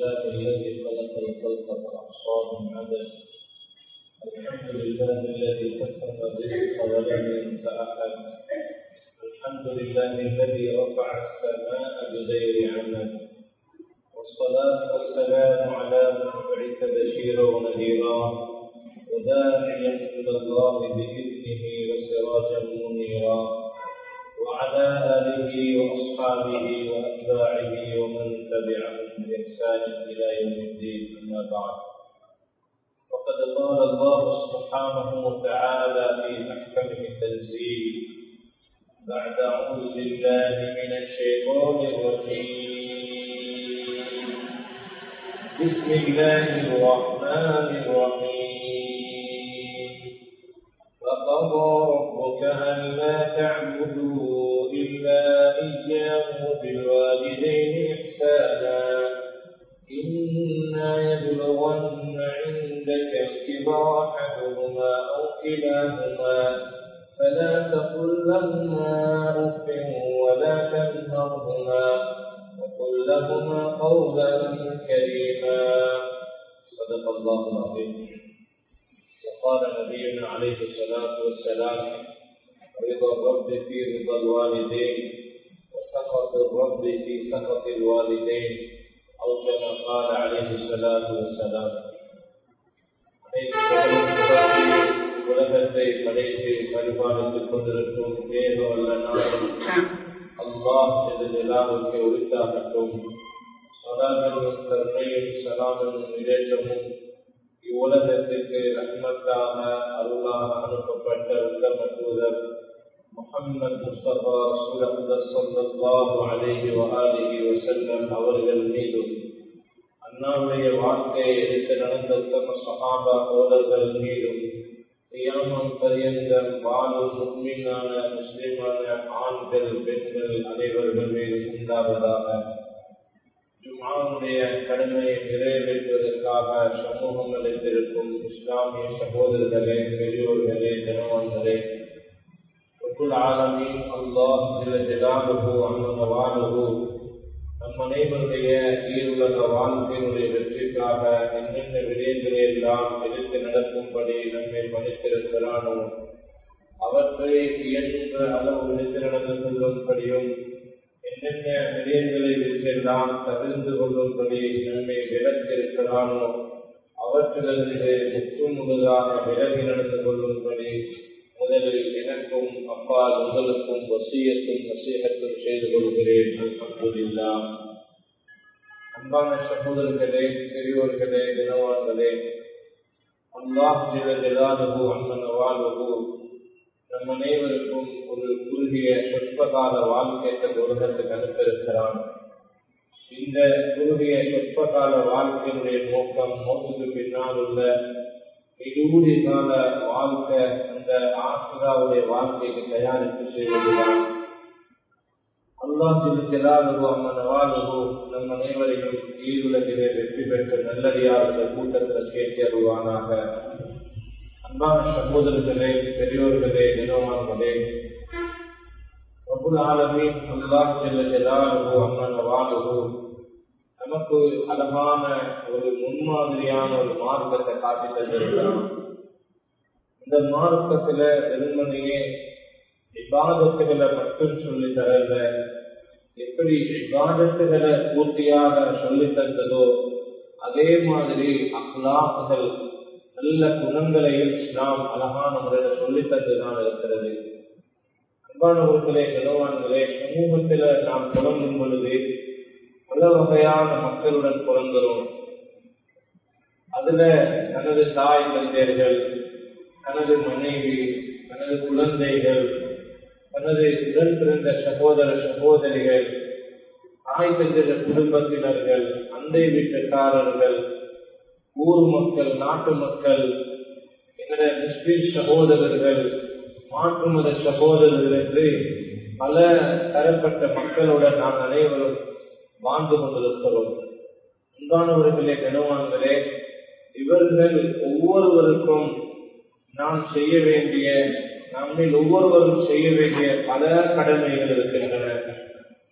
لله الذي خلق الخلق فأحصاهم عدد الحمد لله الذي كفف الرزق ولم ينس أحد الحمد لله الذي رفع السماء بغير عمد والصلاة والسلام على من بعث بشيرا ونذيرا وداعيا إلى الله بإذنه وسراجا منيرا وعلى آله وأصحابه وأتباعه ومن تبعهم بإحسان إلى يوم الدين أما بعد وقد قال الله سبحانه وتعالى في محكم التنزيل بعد أعوذ بالله من الشيطان الرجيم بسم الله الرحمن الرحيم فقضى ربك ألا تعبدوا إلا إياه وبالوالدين إحسانا إما يبلغن عندك الكبر أحدهما أو كلاهما فلا تقل لهما أف ولا تنهرهما وقل لهما قولا كريما صدق الله العظيم وقال نبينا عليه الصلاة والسلام رضا الرب في رضا الوالدين وسخط الرب في سخط الوالدين أو كما قال عليه الصلاة والسلام உலகத்தை படைத்து பரிபாலித்துக் கொண்டிருக்கும் வேறு வல்ல நாளும் அல்லாஹ் என்று ஜலாவுக்கு உரித்தாகட்டும் சலாமனும் கருணையும் சலாமனும் விதேசமும் இவ்வுலகத்திற்கு ரஹ்மத்தாக அருளாக அனுப்பப்பட்ட உத்தம தூதர் முகமது முஸ்தபா சூரத் சல்லாஹு அலைஹி வஆலிஹி வஸல்லம் அவர்கள் மீதும் அண்ணாவுடைய வாழ்க்கையை எடுத்து நடந்த உத்தம சகாபா தோழர்கள் மீதும் தியானம் பரியந்தம் வாழும் முக்மீனான முஸ்லிமான ஆண்கள் பெண்கள் அனைவர்கள் மீதும் உண்டாவதாக ஜுமாவுடைய கடமையை நிறைவேற்றுவதற்காக சமூகம் அளித்திருக்கும் இஸ்லாமிய சகோதரர்களே பெரியோர்களே கனவான்களே ஆலமின் அல்லாஹ் சில ஜலாலுகு அண்ணன வாழுகு நம் அனைவருடைய ஈருலக வாழ்க்கையினுடைய வெற்றிக்காக என்னென்ன விடயங்களை எல்லாம் எடுத்து நடக்கும்படி நம்மை பணித்திருக்கிறானோ அவற்றை இயன்ற அளவு எடுத்து நடந்து கொள்ளும்படியும் என்னென்ன விடயங்களை விற்றெல்லாம் தவிர்த்து கொள்ளும்படி நம்மை விளக்கிருக்கிறானோ அவற்றிலிருந்து முற்று முழுதாக விலகி நடந்து கொள்ளும்படி முதலில் எனக்கும் அப்பால் உங்களுக்கும் வசியத்தும் வசீகத்தும் செய்து கொள்கிறேன் அல்ஹம்துலில்லா அன்பான சகோதரர்களே பெரியோர்களே தினவான்களே அல்லாஹ் ஜிலஜலாலுகு அம்மன வாழ்வு நம் அனைவருக்கும் ஒரு குறுகிய சொற்பகால வாழ்க்கையை உலகத்துக்கு அனுப்பியிருக்கிறான் இந்த குறுகிய சொற்பகால வாழ்க்கையினுடைய நோக்கம் மோசுக்கு பின்னால் உள்ள இருபது கால வாழ்க்கை அந்த ஆசிராவுடைய வாழ்க்கைக்கு தயாரிப்பு செய்வதுதான் அல்லாஹு அம்மன் வாழ்வு நம் அனைவரையும் ஈருலகிலே வெற்றி பெற்ற நல்லடியார்கள் கூட்டத்தில் சேர்த்தருவானாக அன்பான சகோதரர்களே பெரியோர்களே நிலவான்களே பிரபுல் ஆலமி அல்லாஹ் ஜெல்லாலுகு அம்மன் வாழ்வு நமக்கு அழகான ஒரு முன்மாதிரியான ஒரு மார்க்கத்தை காட்டி தந்திருக்கிறான் இந்த மார்க்கத்துல வெறுமனையே விவாதத்துகளை மட்டும் சொல்லி தரல எப்படி விவாதத்துகளை பூர்த்தியாக சொல்லி தந்ததோ அதே மாதிரி அஹ்லாக்குகள் நல்ல குணங்களையும் இஸ்லாம் அழகான முறையில் சொல்லி தந்துதான் இருக்கிறது அன்பானவர்களே கனவான்களே சமூகத்துல நாம் தொடங்கும் பொழுது பல வகையான மக்களுடன் பிறந்தோம் அதுல தனது தாய் தந்தையர்கள் தனது மனைவி தனது குழந்தைகள் தனது உடன் பிறந்த சகோதர சகோதரிகள் தாய் தந்தைய குடும்பத்தினர்கள் அண்டை வீட்டுக்காரர்கள் ஊர் மக்கள் நாட்டு மக்கள் எங்களுடைய முஸ்லிம் சகோதரர்கள் மாற்று மத சகோதரர்கள் என்று பல தரப்பட்ட மக்களுடன் நாம் அனைவரும் வாழ்ந்து கொண்டிருக்கிறோம் அன்பானவர்களே கனவான்களே இவர்கள் ஒவ்வொருவருக்கும் நாம் செய்ய வேண்டிய நம்மில் ஒவ்வொருவரும் செய்ய வேண்டிய பல கடமைகள் இருக்கின்றன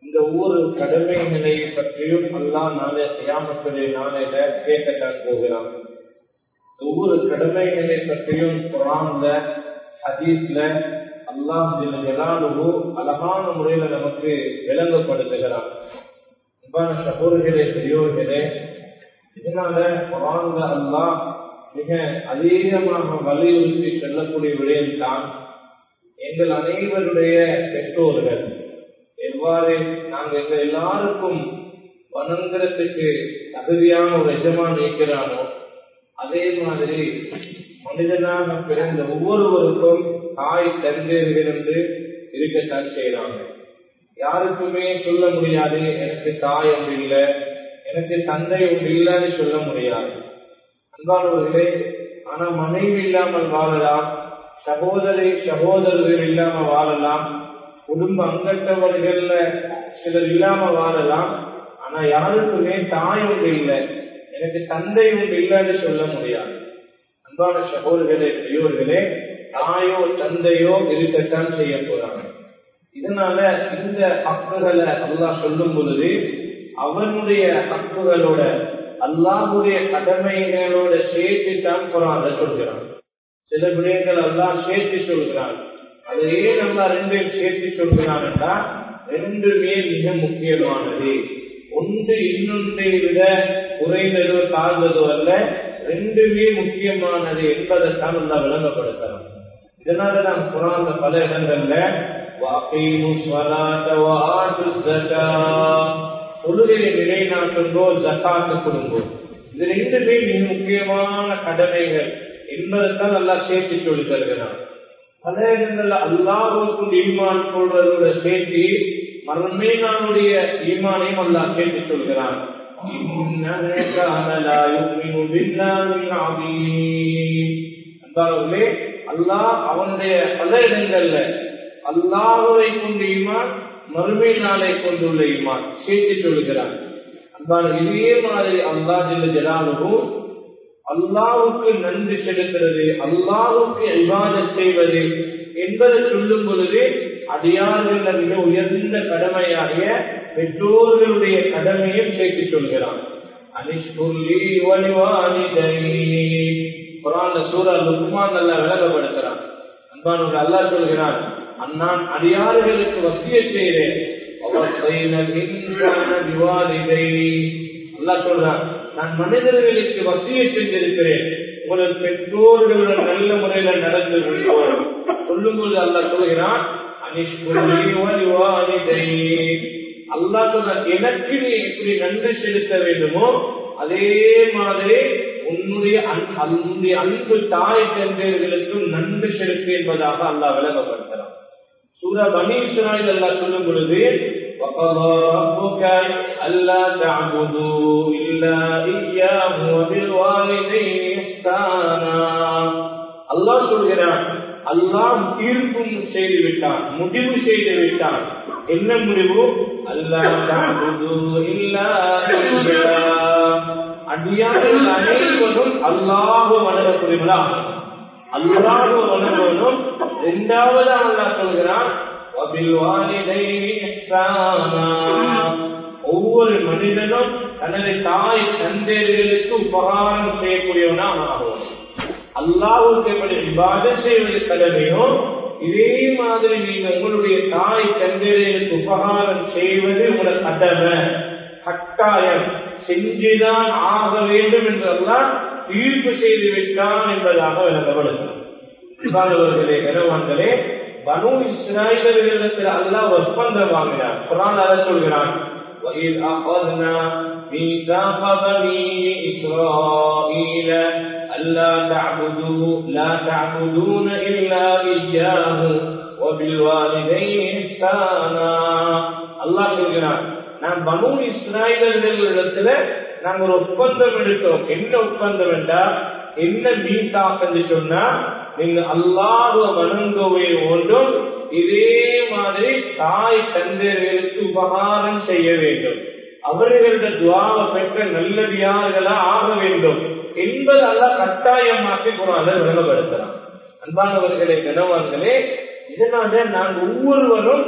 இந்த ஒவ்வொரு கடமைகளை பற்றியும் அல்லா நாளை தியாமத்திலே நாளையில கேட்கத்தான் போகிறான் ஒவ்வொரு கடமைகளை பற்றியும் குரான்ல ஹதீஸ்ல அல்லாம் ஜலாலுவோ அழகான முறையில நமக்கு விளங்கப்படுத்துகிறான் அன்பான சகோதரர்களே பெரியோர்களே இதனால குரான்ல அல்லாஹ் மிக அதிகமாக வலியுறுத்தி சொல்லக்கூடிய விடயம் தான் எங்கள் அனைவருடைய பெற்றோர்கள் எவ்வாறு நாங்கள் எங்கள் எல்லாருக்கும் வணங்குறதுக்கு தகுதியான ஒரு எஜமான் இருக்கிறானோ அதே மாதிரி மனிதனாக பிறந்த ஒவ்வொருவருக்கும் தாய் தந்தையர்கள் என்று இருக்கத்தான் செய்யறாங்க யாருக்குமே சொல்ல முடியாது எனக்கு தாய் ஒன்று இல்லை எனக்கு தந்தை ஒன்று இல்லைன்னு சொல்ல முடியாது அன்பானவர்களே ஆனா மனைவி இல்லாமல் வாழலாம் சகோதரி சகோதரர்கள் இல்லாம வாழலாம் குடும்ப அங்கத்தவர்கள்ல சிலர் இல்லாம வாழலாம் ஆனா யாருக்குமே தாய் ஒன்று இல்லை எனக்கு தந்தை ஒன்று இல்லைன்னு சொல்ல முடியாது அன்பான சகோதரர்களே பெரியோர்களே தாயோ தந்தையோ இருக்கத்தான் செய்ய போறாங்க இதனால இந்த ஹக்குகளை அல்லாஹ் சொல்லும் பொழுது அவனுடைய ஹக்குகளோட அல்லாஹுடைய கடமைகளோட சேர்த்து தான் குரான் சொல்கிறான் சில விடயங்கள் எல்லாம் சேர்த்து சொல்கிறான் அது ஏன் நல்லா ரெண்டையும் சேர்த்து சொல்கிறான் என்றால் ரெண்டுமே மிக முக்கியமானது ஒன்று இன்னொன்றை விட குறைந்ததோ சார்ந்ததோ அல்ல ரெண்டுமே முக்கியமானது என்பதைத்தான் நல்லா விளங்கப்படுத்தலாம் இதனால நாம் குரான் பல இடங்கள்ல தொழுகையை நிலைநாட்டுங்கோ ஜக்காத்து கொடுங்கோ இது ரெண்டுமே மிக முக்கியமான கடமைகள் என்பதைத்தான் நல்லா சேர்த்து சொல்லி தருகிறான் பல இடங்கள்ல அல்லாஹுக்கும் ஈமான் கொள்றதோட சேர்த்து மர்மேனானுடைய ஈமானையும் அல்லா சேர்த்து சொல்கிறான் அல்லாஹ் அவனுடைய பல இடங்கள்ல அல்லாஹுவை கொண்டு ஈமான் மறுமை நாளை கொண்டுள்ள ஈமான் சேர்த்து சொல்கிறான் அன்பான இதே மாதிரி அல்லா ஜில்ல ஜலாலுவும் அல்லாவுக்கு நன்றி செலுத்துறது அல்லாவுக்கு இவாத செய்வது என்பதை சொல்லும் பொழுது அடியார்கள் மிக உயர்ந்த கடமையாகிய பெற்றோர்களுடைய கடமையும் சேர்த்து சொல்கிறான் அனிஷ்குல்லி குரான் சூரா லுக்மான் நல்லா விளங்கப்படுத்துறான் அன்பானவர்கள் அல்லாஹ் சொல்கிறான் நான் அடியார்களுக்கு வசிய செய்தேன் அல்லாஹ் சொல்றான் நான் மனிதர்களுக்கு வசிய செஞ்சிருக்கிறேன் உங்களது பெற்றோர்களுடன் நல்ல முறையில நடந்து சொல்லும் போது அல்லாஹ் சொல்கிறான் அல்லாஹ் சொல்ற எனக்கு நீ எப்படி நன்றி செலுத்த வேண்டுமோ அதே மாதிரி உன்னுடைய உன்னுடைய அன்பு தாய் தந்தையர்களுக்கும் நன்றி செலுத்து என்பதாக அல்லாஹ் விளங்கப்படுத்துறான் சூரா பனி இஸ்ராயில் அல்லாஹ் சொல்லும் பொழுது وقضى ربك ألا تعبدوا إلا إياه وبالوالدين إحسانا الله சொல்கிறான் அல்லாஹ் தீர்ப்பும் செய்து விட்டான் முடிவு செய்து விட்டான் என்ன முடிவு அடியார்கள் அனைவரும் அல்லாஹு வணங்கக்கூடியவர்களா அல்லாஹு வணங்கணும் இரண்டாவது அல்லாஹ் சொல்கிறான் ஒவ்வொரு மனிதனும் தனது தாய் தந்தையர்களுக்கு உபகாரம் செய்யக்கூடியவனாக ஆகும் அல்லாவுக்கு எப்படி விவாத செய்வது கடமையோ இதே மாதிரி நீங்க உங்களுடைய தாய் தந்தையர்களுக்கு உபகாரம் செய்வது உங்களோட கடமை கட்டாயம் செஞ்சுதான் ஆக வேண்டும் என்றெல்லாம் தீர்ப்பு செய்து விட்டான் என்பதாக விளங்கப்படுகிறே கனவான்களே பனு இஸ்ராயலிடத்தில் அல்லாஹ் ஒப்பந்தம் வாங்கினார் குரான் அதை சொல்கிறான் وَإِذْ أَخَذْنَا مِيثَاقَ بَنِي إِسْرَائِيلَ أَلَّا تَعْبُدُوا لَا تَعْبُدُونَ إِلَّا إِيَّاهُ وَبِالْوَالِدَيْنِ إِحْسَانًا அல்லாஹ் சொல்கிறான் நான் பனு இஸ்ராயலிடத்துல நாங்க ஒரு ஒப்பந்தம் எடுத்தோம் என்ன ஒப்பந்தம் என்றால் என்ன மீட்டாக் என்று சொன்னா நீங்க அல்லாஹ் வணங்குவே ஒன்றும் இதே மாதிரி தாய் தந்தையர்களுக்கு உபகாரம் செய்ய வேண்டும் அவர்களுடைய துவாவை பெற்ற நல்லடியார்களா ஆக வேண்டும் என்பது அல்ல கட்டாயமாக்கி குரான விளங்கப்படுத்தலாம் அன்பானவர்களே கனவான்களே இதனால நாங்கள் ஒவ்வொருவரும்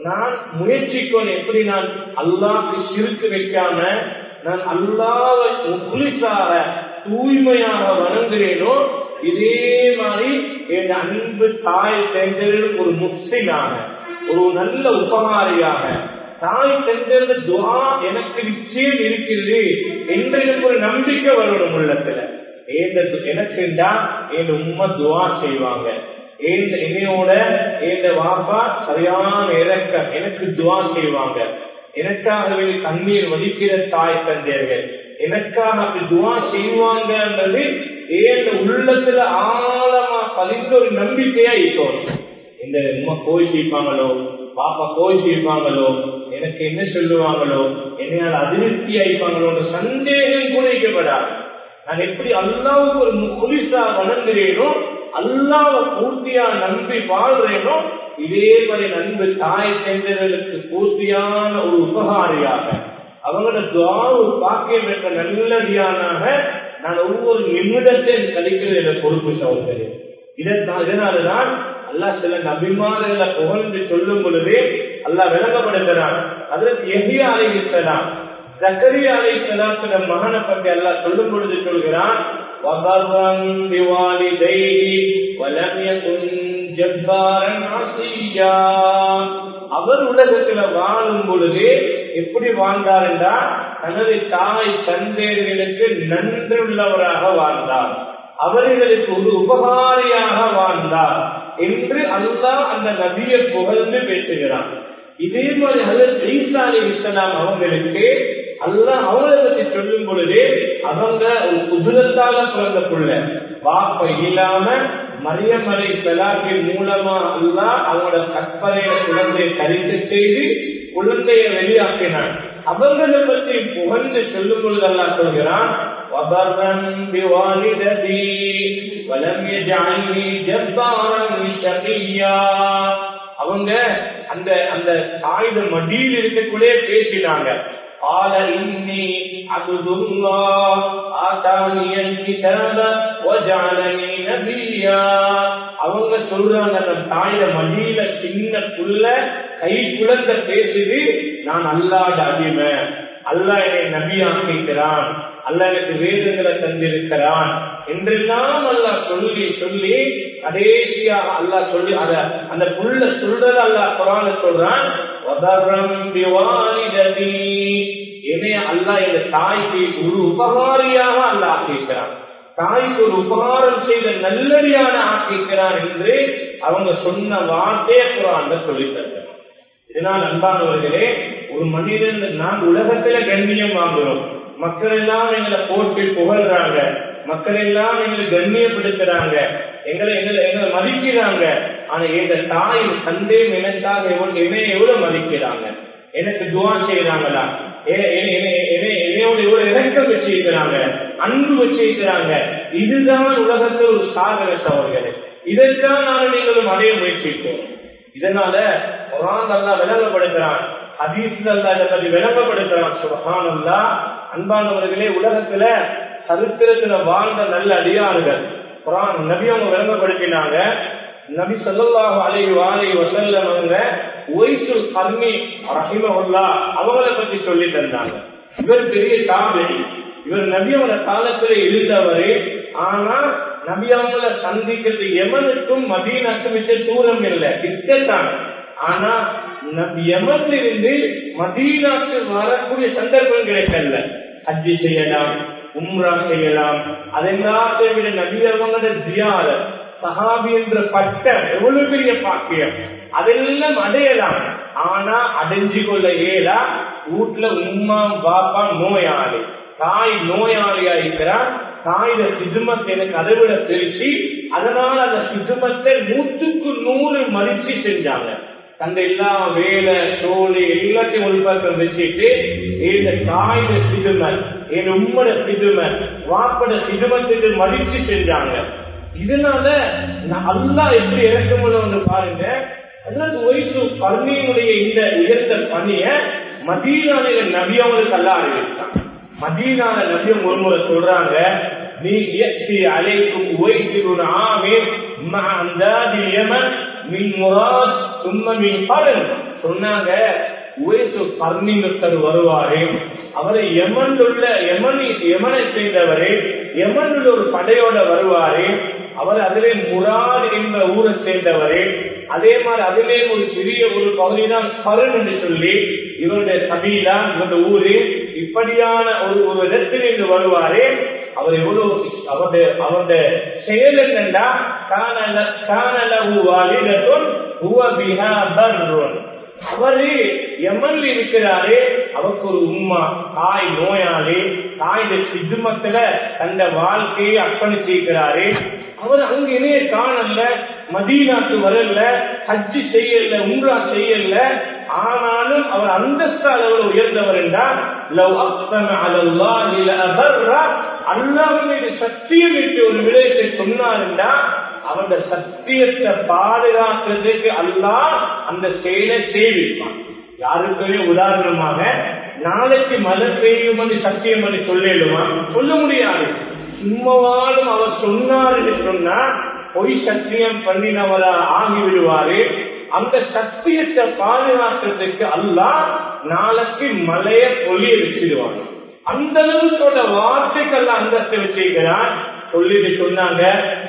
நான் முயற்சிக்கணும் எப்படி நான் அல்லாஹ்க்கு சிறுக்கு வைக்காம நான் அல்லாத முகுலிசாக தூய்மையாக வணங்குகிறேனோ இதே மாதிரி என் அன்பு தாய் தேர்ந்தெடுக்கும் ஒரு முஸ்லிமாக ஒரு நல்ல உபகாரியாக தாய் செஞ்சது துவா எனக்கு நிச்சயம் இருக்கிறது என்று எனக்கு ஒரு நம்பிக்கை வரணும் உள்ளத்துல எனக்குண்டா என் உண்மை துவா செய்வாங்க என்னையோட என் வாப்பா சரியான இறக்கம் எனக்கு துவா செய்வாங்க எனக்காகவே கண்ணீர் வலிக்கிற தாய் தந்தையர்கள் எனக்காக அப்படி துவா செய்வாங்கன்றது ஏன் உள்ளத்துல ஆழமா பதிந்த ஒரு நம்பிக்கையா இருக்கும் இந்த உண்மை கோய் செய்வாங்களோ பாப்பா கோய் செய்வாங்களோ எனக்கு என்ன சொல்லுவாங்களோ என்னையால் அதிருப்தி ஆயிப்பாங்களோ சந்தேகம் கூட இருக்கப்படாது நான் எப்படி அல்லாவுக்கு ஒரு குலிசா வணங்குறேனோ அல்லாவை பூர்த்தியா நம்பி வாழ்றேனோ இதே மாதிரி நண்பு தாய் சேர்ந்தவர்களுக்கு பூர்த்தியான ஒரு உபகாரியாக அவங்களோட துவாவு பாக்கியம் என்ற நல்லடியானாக நான் ஒவ்வொரு நிமிடத்தையும் கழிக்கிறது என்ற பொறுப்பு சகோதரர் இதற்காக இதனாலதான் அல்லா சில நபிமார்களை புகழ்ந்து சொல்லும் பொழுதே அல்லா விளங்கப்படுகிறான் அதற்கு எஹியா அலை இஸ்லாம் ஜக்கரியா அலை இஸ்லாத்துல மகனை பற்றி அல்லா சொல்லும் பொழுது சொல்கிறான் அவர் உலகத்துல வாழும் பொழுது எப்படி வாழ்ந்தார் என்றால் தனது தாய் தந்தையர்களுக்கு நன்றுள்ளவராக வாழ்ந்தார் அவர்களுக்கு ஒரு உபகாரியாக வாழ்ந்தார் என்று அல்லாஹ் அந்த நபியை புகழ்ந்து பேசுகிறான் இதே மாதிரி ஹசரத் ஈசா அலி இஸ்லாம் அவங்களுக்கு அல்லாஹ் அவங்களை பற்றி சொல்லும் பொழுது அவங்க ஒரு குதிரத்தால பிறந்த புள்ள வாப்ப இல்லாம மரியம் அலை செலாத்தின் மூலமா அல்லாஹ் அவங்களோட கற்பனைய குழந்தையை கரித்து செய்து குழந்தையை வெளியாக்கினான் அவங்களை பற்றி புகழ்ந்து சொல்லும் பொழுது அல்லாஹ் சொல்கிறான் وبرا بوالدتي ولم يجعلني جبارا شقيا அவங்க அந்த அந்த ஆயுத மடியில் இருக்கக்குள்ளே பேசினாங்க قال إني عبد الله آتاني الكتاب وجعلني نبيا அவங்க சொல்றாங்க அந்த தாயில மடியில சின்ன புள்ள கை குழந்த பேசுது நான் அல்லாட அடிமை அல்லா என்னை நபியாக்கிக்கிறான் அல்ல எனக்கு வேதங்களை தந்திருக்கிறான் என்றெல்லாம் அல்லா சொல்லி சொல்லி கடைசியாக அல்லா சொல்லி அத அந்த புள்ள சொல்றது அல்லா குரான சொல்றான் என்னைய அல்லா எங்க தாய்க்கு ஒரு உபகாரியாக அல்ல ஆக்கியிருக்கிறான் தாய்க்கு ஒரு உபகாரம் செய்த நல்லடியான ஆக்கியிருக்கிறான் என்று அவங்க சொன்ன வார்த்தையை குரான் சொல்லி தருகிறான் இதனால் அன்பானவர்களே ஒரு மனிதன் நான் உலகத்துல கண்ணியம் வாங்குறோம் மக்கள் எல்லாம் எங்களை போட்டு புகழ்றாங்க மக்கள் எல்லாம் எங்களை கண்ணியப்படுத்துறாங்க எங்களை எங்களை எங்களை மதிக்கிறாங்க ஆனா எங்க தாய் தந்தையும் எனக்காக எவ்வளவு என்னை எவ்வளவு மதிக்கிறாங்க எனக்கு துவா செய்யறாங்களா என்னையோட எவ்வளவு இறக்கம் வச்சிருக்கிறாங்க அன்பு வச்சிருக்கிறாங்க இதுதான் உலகத்தில் ஒரு சாதன சவர்கள் இதைத்தான் நாங்கள் நீங்களும் அடைய முயற்சிப்போம் இதனால குரான் அல்லா விளங்கப்படுத்துறான் ஹதீஸ்ல அல்லா இதை பத்தி விளங்கப்படுத்துறான் சுபஹான் அல்லா அன்பானவர்களே உலகத்துல சரித்திரத்துல வாழ்ந்த நல்ல அடியாறுகள் குரான் நபி அவங்க விளங்கப்படுத்தினாங்க நபி சொல்லல்லாஹு அலை வாலை வசல்லம் அவங்க ஒய்சுல் கர்மி ரஹிமஹுல்லா அவங்கள பத்தி சொல்லி தந்தாங்க இவர் பெரிய தாபி இவர் நபியோட காலத்துல இருந்தவரு ஆனா நபி அவங்கள சந்திக்கிறது எமனுக்கும் மதீனாக்கும் மிச்ச தூரம் இல்லை கிட்டத்தான் ஆனா யமன்ல இருந்து மதீனாக்கு வரக்கூடிய சந்தர்ப்பம் கிடைக்கல ஹஜ்ஜி செய்யலாம் உம்ரா செய்யலாம் அதெல்லாத்தை விட நபி அவங்களோட ஜியார சஹாபி என்ற பட்டம் எவ்வளவு பெரிய பாக்கியம் அதெல்லாம் அடையலாம் ஆனா அடைஞ்சு கொள்ள இயலா வீட்டுல உம்மா பாப்பா நோயாளி தாய் நோயாளியா இருக்கிறார் தாயில சிஜுமத் எனக்கு அதை விட தெரிச்சு அதனால அந்த சிஜுமத்தை நூற்றுக்கு நூறு மதிச்சு செஞ்சாங்க தந்த எல்லா வேலை சோழி எல்லாத்தையும் உள்பக்கம் வச்சுட்டு இந்த தாயில சிதுமன் என் உம்மட சிதுமன் வாப்பட சிதுமத்துக்கு மதிச்சு செஞ்சாங்க இதனால அல்லா எப்படி இறக்கமுள்ள பாருங்க அல்லது வயசு பர்ணியினுடைய இந்த உயர்ந்த பணிய மதீனால நபி அவங்களுக்கு அல்ல அறிவிச்சான் மதீனால நபியம் ஒரு முறை சொல்றாங்க நீ இயற்கை அலைக்கும் உயர்த்தின் ஆமே அந்த யமன் மின் முராத் சும்ம மின் பலன் சொன்னாங்க உயசு பர்ணிங்கத்தர் வருவாரு அவரை எமன் உள்ள எமனி எமனை சேர்ந்தவரு எமன் உள்ள ஒரு படையோட வருவாரு அவர் அதிலே முராத் என்ற ஊரை சேர்ந்தவரு அதே மாதிரி அதிலே ஒரு சிறிய ஒரு பகுதி தான் கருண் என்று சொல்லி இவருடைய கபீலா இவருடைய ஊரு இப்படியான ஒரு ஒரு இடத்தில் இன்று வருவாரு அவர் எவ்வளவு அவருடைய அவருடைய செயல் என்னண்டா காணல காணலகு வாலிடத்தும் ஹுவ பிஹா பர்ருன் அவரு எமன்ல இருக்கிறாரு அவருக்கு ஒரு உம்மா தாய் நோயாளி தாய் சிஜுமத்துல தந்த வாழ்க்கையை அர்ப்பணிச்சிருக்கிறாரு அவர் அங்க இணைய காணல மதீனாக்கு வரல ஹஜ்ஜி செய்யல உம்ரா செய்யல ஆனாலும் அவர் அந்தஸ்து அளவில் உயர்ந்தவர் என்றால் லவ் அக்ஸம அலல்லாஹி லஅபர்ர அல்லாஹ் மீது சத்தியம் இட்டு ஒரு விடயத்தை சொன்னார் என்றால் அவருடைய சத்தியத்தை பாதுகாக்கிறதுக்கு அல்லாஹ் அந்த செயலை செய்விப்பான் யாருக்குமே உதாரணமாக நாளைக்கு மழை பெய்யும் என்று சத்தியம் பண்ணி சொல்லிடுமா சொல்ல முடியாது சும்மாவாலும் அவர் சொன்னார் என்று சொன்னா பொய் சத்தியம் பண்ணினவரா ஆகிவிடுவாரு அந்த சத்தியத்தை பாதுகாக்கிறதுக்கு அல்லாஹ் நாளைக்கு மலைய பொழிய வச்சிடுவாங்க அந்த அளவுக்கோட வார்த்தைக்கெல்லாம் அந்தஸ்து வச்சிருக்கிறான் சொல்லிட்டு சொன்னாங்க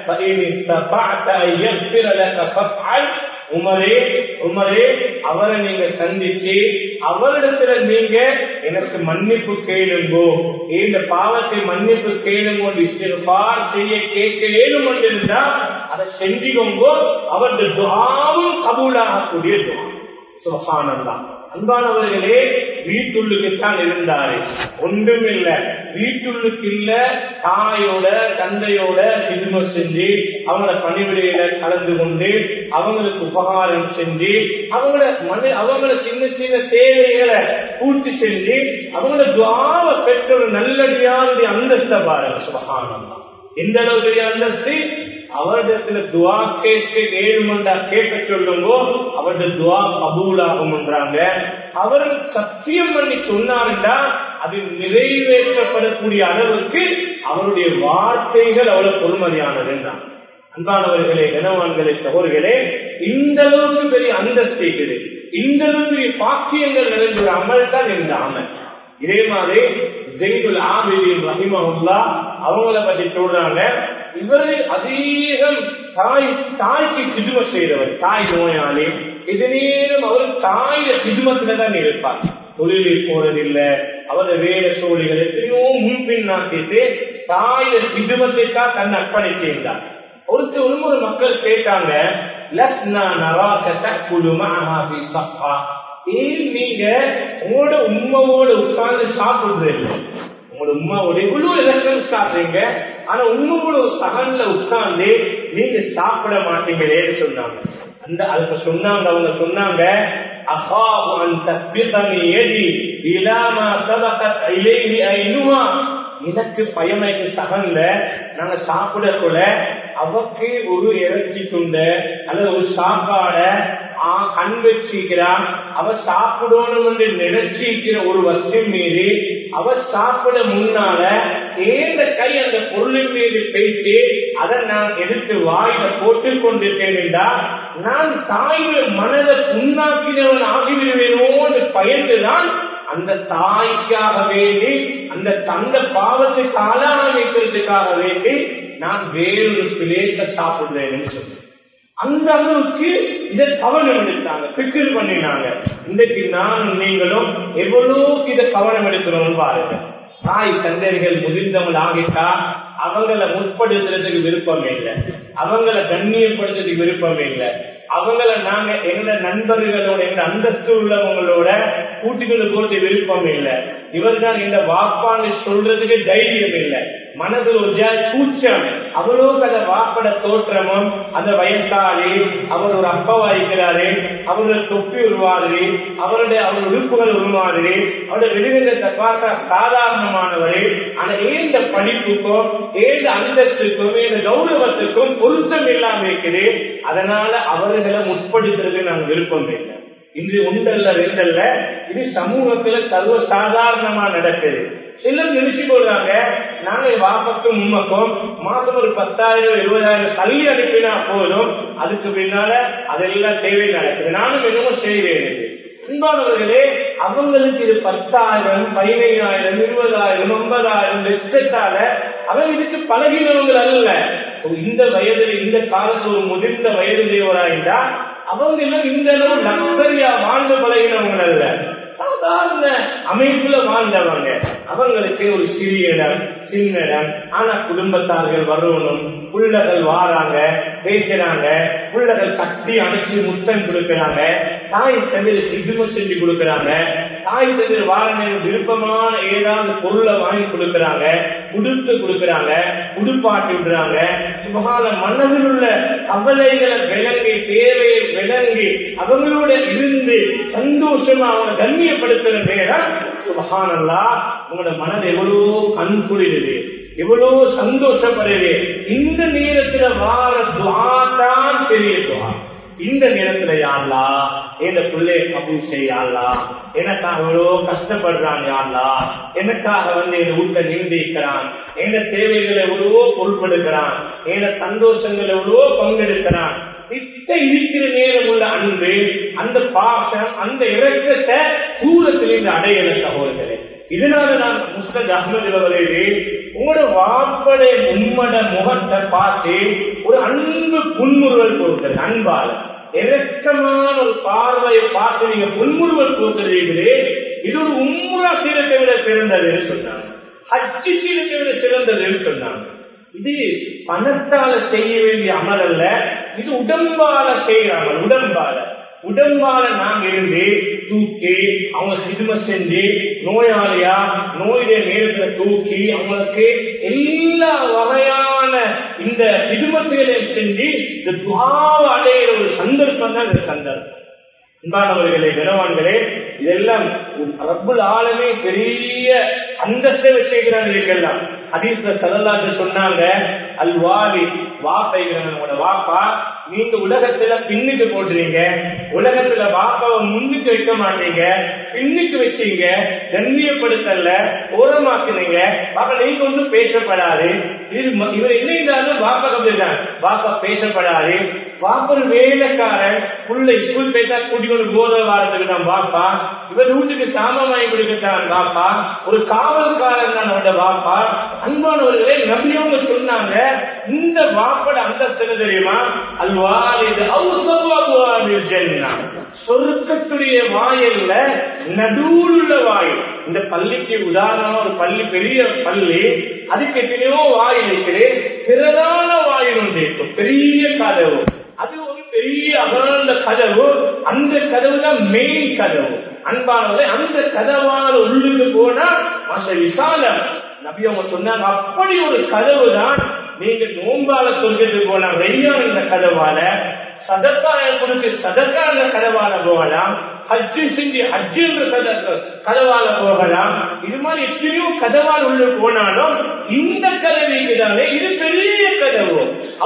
உமரே உமரே அவரை நீங்க சந்திச்சு அவரிடத்துல நீங்க எனக்கு மன்னிப்பு கேளுங்கோ இந்த பாவத்தை மன்னிப்பு கேளுங்கோ இஸ்திஃபார் செய்ய கேட்க ஏழும் இருந்தா அதை செஞ்சுக்கோங்கோ அவரது துவாவும் கபூலாகக்கூடிய துவா சுபகானந்தான் அன்பானவர்களே வீட்டுள்ளுக்குத்தான் இருந்தாரு ஒன்றும் இல்ல வீட்டுள்ளுக்கு இல்ல தாயோட தந்தையோட சிறும செஞ்சு அவங்கள பணிவிடையில கலந்து கொண்டு அவங்களுக்கு உபகாரம் செஞ்சு அவங்கள மனு அவங்கள சின்ன சின்ன தேவைகளை பூர்த்தி செஞ்சு அவங்கள துவாவ பெற்ற ஒரு நல்லடியாருடைய அந்தஸ்த பாருங்க சுபகானம் எந்த அளவுக்கு அந்தஸ்து அவரிடத்துல துவா கேட்க ஏழுமண்டா கேட்க சொல்லுங்கோ அவருடைய துவா கபூலாகும் என்றாங்க அவர் சத்தியம் பண்ணி சொன்னார்டா அது நிறைவேற்றப்படக்கூடிய அளவுக்கு அவருடைய வார்த்தைகள் அவ்வளவு பொறுமதியானது என்றான் அன்பானவர்களே கனவான்களே சகோதர்களே இந்த அளவுக்கு பெரிய அந்தஸ்து இருக்குது இந்த அளவுக்கு பெரிய பாக்கியங்கள் நிறைந்த ஒரு அமல் தான் இந்த அமல் இதே மாதிரி ஜெய்துல் ஆபிதின் ரஹிமஹுல்லா அவங்கள பத்தி சொல்றாங்க இவரு அதிகம் தாய் தாய்க்கு சிதும செய்தவர் தாய் நோயாளி இது நேரம் அவர் தாய சிதுமத்துல தான் இருப்பார் தொழிலில் போறதில்லை அவரது வேலை சோழிகள் எத்தனையோ முன்பின் நாட்டிட்டு தாய சிதுமத்தை தான் தன் அர்ப்பணி செய்தார் ஒருத்தர் ஒரு ஒரு மக்கள் கேட்டாங்க லக்னா நராக தக்குழு மகாபி சப்பா ஏன் நீங்க உங்களோட உண்மையோட உட்கார்ந்து சாப்பிடுறது உங்களோட உமாவோட இவ்வளவு இலக்கம் சாப்பிடுறீங்க ஆனா உண்மையோட சகன்ல உட்கார்ந்து நீங்க சாப்பிட மாட்டீங்களேன்னு சொன்னாங்க அந்த அதுக்கு சொன்னாங்க அவங்க சொன்னாங்க அஹாபு அன் தஸ்பிதனி எதி இலாமா சபகத் இலைஹி ஐனுஹா எனக்கு பயமைக்கு சகன்ல நாங்க சாப்பிடக்குள்ள அவக்கு ஒரு இறைச்சி துண்ட அல்லது ஒரு சாப்பாட கண் வச்சிருக்கிறான் அவ சாப்பிடணும் என்று நினைச்சிருக்கிற ஒரு வஸ்து மீது அவ சாப்பிட முன்னால ஏந்த கை அந்த பொருளின் மீது பேசி அதை நான் எடுத்து வாயில போட்டுக் கொண்டிருக்கேன் என்றால் நான் தாயுடைய மனதை புண்ணாக்கினவன் ஆகிவிடுவேனோன்னு பயந்துதான் அந்த தாய்க்காக வேண்டி அந்த தந்த பாவத்துக்கு ஆளான வைக்கிறதுக்காக வேண்டி நான் வேறொரு பிளேட்ட சாப்பிடுறேன்னு சொன்னேன் அந்த அளவுக்கு இதை கவனம் எடுத்தாங்க பிக்கர் பண்ணினாங்க இன்றைக்கு நானும் நீங்களும் எவ்வளவுக்கு இதை கவனம் எடுக்கிறோம் பாருங்க தாய் தந்தைகள் முதிர்ந்தவங்க ஆகிட்டா அவங்கள முற்படுத்துறதுக்கு விருப்பம் இல்லை அவங்கள கண்ணியப்படுத்துறதுக்கு விருப்பம் இல்லை அவங்கள நாங்க எங்க நண்பர்களோட எங்க அந்தஸ்து உள்ளவங்களோட கூட்டிகளை போறது விருப்பம் இல்லை இவர்தான் இந்த வாப்பான்னு சொல்றதுக்கு தைரியம் இல்லை மனதில் ஒரு கூச்சம் அவளுக்கு அந்த வாப்பட தோற்றமும் அந்த வயசாளி அவர் ஒரு அப்பவா இருக்கிறாரு அவருடைய தொப்பி உருவாது அவருடைய அவர் உறுப்புகள் உருவாது அவருடைய வெளிநீளத்தை பார்த்தா சாதாரணமானவரு ஆனா ஏந்த படிப்புக்கும் ஏந்த அந்தஸ்துக்கும் ஏந்த கௌரவத்துக்கும் பொருத்தம் இல்லாம இருக்குது அதனால அவர்களை முற்படுத்துறது நாங்கள் விருப்பம் இல்லை இன்று ஒன்றல்ல ரெண்டல்ல இது சமூகத்துல சர்வ சாதாரணமா நடக்குது சிலர் நினைச்சு கொள்றாங்க நாங்க வாப்பக்கும் உண்மைக்கும் மாசம் ஒரு பத்தாயிரம் இருபதாயிரம் தள்ளி அனுப்பினா போதும் அதுக்கு பின்னால அதெல்லாம் தேவை நடக்குது நானும் என்னமோ செய்வேன் அன்பானவர்களே அவங்களுக்கு இது பத்தாயிரம் பதினைந்தாயிரம் இருபதாயிரம் ஐம்பதாயிரம் லட்சத்தால அவங்க இதுக்கு பழகினவங்க அல்ல இந்த வயதுல இந்த காலத்துல ஒரு முதிர்ந்த வயது தேவராயிருந்தா அவங்க எல்லாம் இந்த அளவு லக்ஸரியா வாழ்ந்து பழகினவங்க அல்ல சாதாரண அமைப்புல வாழ்ந்தவங்க அவங்களுக்கு ஒரு சிறிய இடம் சின்ன இடம் ஆனா குடும்பத்தார்கள் வரணும் புள்ளகள் வாராங்க பேசுறாங்க புள்ளகள் கட்டி அணைச்சு முத்தம் கொடுக்கறாங்க தாய் தந்திர சிஜும செஞ்சு கொடுக்கறாங்க தாய் தந்திர வார நேரம் விருப்பமான ஏதாவது பொருளை வாங்கி கொடுக்கறாங்க உடுத்து கொடுக்கறாங்க உடுப்பாட்டி விடுறாங்க சுபகால மனதில் உள்ள கவலைகளை விளங்கி தேவையை விளங்கி அவங்களோட இருந்து சந்தோஷமா அவங்க கண்ணியப்படுத்துற நேரம் சுபகானல்லா உங்களோட மனது எவ்வளவு கண் குளிருது எவ்வளவு சந்தோஷப்படுது இந்த நேரத்துல வார துவாதான் பெரிய துவா இந்த நேரத்துல யாழ்லா எந்த பிள்ளை கபூ செய்யலா எனக்காக எவ்வளோ கஷ்டப்படுறான் யாழ்லா எனக்காக வந்து என் வீட்டை நீந்திக்கிறான் எந்த தேவைகளை எவ்வளவோ பொருட்படுக்கிறான் எந்த சந்தோஷங்கள் எவ்வளவோ பங்கெடுக்கிறான் இத்த இருக்கிற நேரம் உள்ள அன்பு அந்த பாசம் அந்த இறக்கத்தை தூரத்திலிருந்து அடையல சகோதரர்களே இதனால நான் முஸ்தத் அஹமது அவர்களே உங்களோட வாப்படை உம்மட முகத்தை பார்த்து ஒரு அன்பு புன்முறுவல் கொடுக்கிறது அன்பால இறக்கமான ஒரு பார்வையை பார்த்து நீங்க புன்முறுவல் கொடுக்கிறீங்களே இது ஒரு உம்முரா சீரத்தை விட சிறந்தது சொன்னாங்க ஹஜ்ஜி சீரத்தை விட சிறந்தது சொன்னாங்க இது பணத்தால செய்ய வேண்டிய அமல் அல்ல இது உடம்பால செய்யறாங்க உடம்பால உடம்பால நாங்க இருந்து தூக்கி அவங்க சிறும செஞ்சு நோயாளியா நோயுடைய நேரத்துல தூக்கி அவங்களுக்கு எல்லா வகையான இந்த சிறுமத்தைகளையும் செஞ்சு இந்த துவாவ அடையிற ஒரு சந்தர்ப்பம் தான் இந்த சந்தர்ப்பம் அன்பானவர்களே கனவான்களே இதெல்லாம் ரப்புல் ஆளுமே பெரிய அந்தஸ்தை வச்சிருக்கிறாங்க இதுக்கெல்லாம் ஹதீஸ்ல சலல்லாட்டு சொன்னாங்க அல்வாலி வாப்பைங்கிறவங்களோட வாப்பா நீங்க உலகத்துல பின்னுக்கு போட்டுறீங்க உலகத்துல வாப்பாவை முன்னுக்கு வைக்க மாட்டீங்க பின்னுக்கு வச்சீங்க கண்ணியப்படுத்தல ஓரமாக்குனீங்க பாப்பா நீங்க ஒன்றும் பேசப்படாது இது இவர் என்ன இருந்தாலும் வாப்பா கம்பிதான் வாப்பா பேசப்படாது வாப்பர் வேலைக்காரன் புள்ளை ஸ்கூல் போயிட்டா கூட்டிக்கொண்டு போத வாரத்துக்கு தான் வாப்பா இவர் வீட்டுக்கு சாமான் வாங்கி கொடுக்கத்தான் வாப்பா ஒரு காவல்காரன் தான் அவனோட வாப்பா அன்பானவர்களே நம்பியவங்க சொன்னாங்க இந்த வாப்பட அந்தஸ்து தெரியுமா அல்வாலிது சொருக்கத்துடைய வாயில்ல நடுவுள்ள வாயில் இந்த பள்ளிக்கு உதாரணமா ஒரு பள்ளி பெரிய பள்ளி அதுக்கு எத்தனையோ வாயில் இருக்குது பிரதான வாயில் ஒன்று இருக்கும் பெரிய கதவு அது ஒரு பெரிய அகழ்ந்த கதவு அந்த கதவு தான் மெயின் கதவு அன்பானவரை அந்த கதவான உள்ளுக்கு போனா அந்த விசாலம் நபி அவங்க சொன்னாங்க அப்படி ஒரு கதவு தான் நீங்க நோம்பால சொல்றதுக்கு போனா வெய்யான இந்த கதவால சதக்கா கொடுத்து சதக்கா என்ற கதவால போகலாம் ஹஜ்ஜு செஞ்சு ஹஜ்ஜு என்ற கதவால போகலாம் இது மாதிரி எத்தனையோ கதவால் உள்ள போனாலும் இந்த கதவைக்கு தானே இது பெரிய கதவு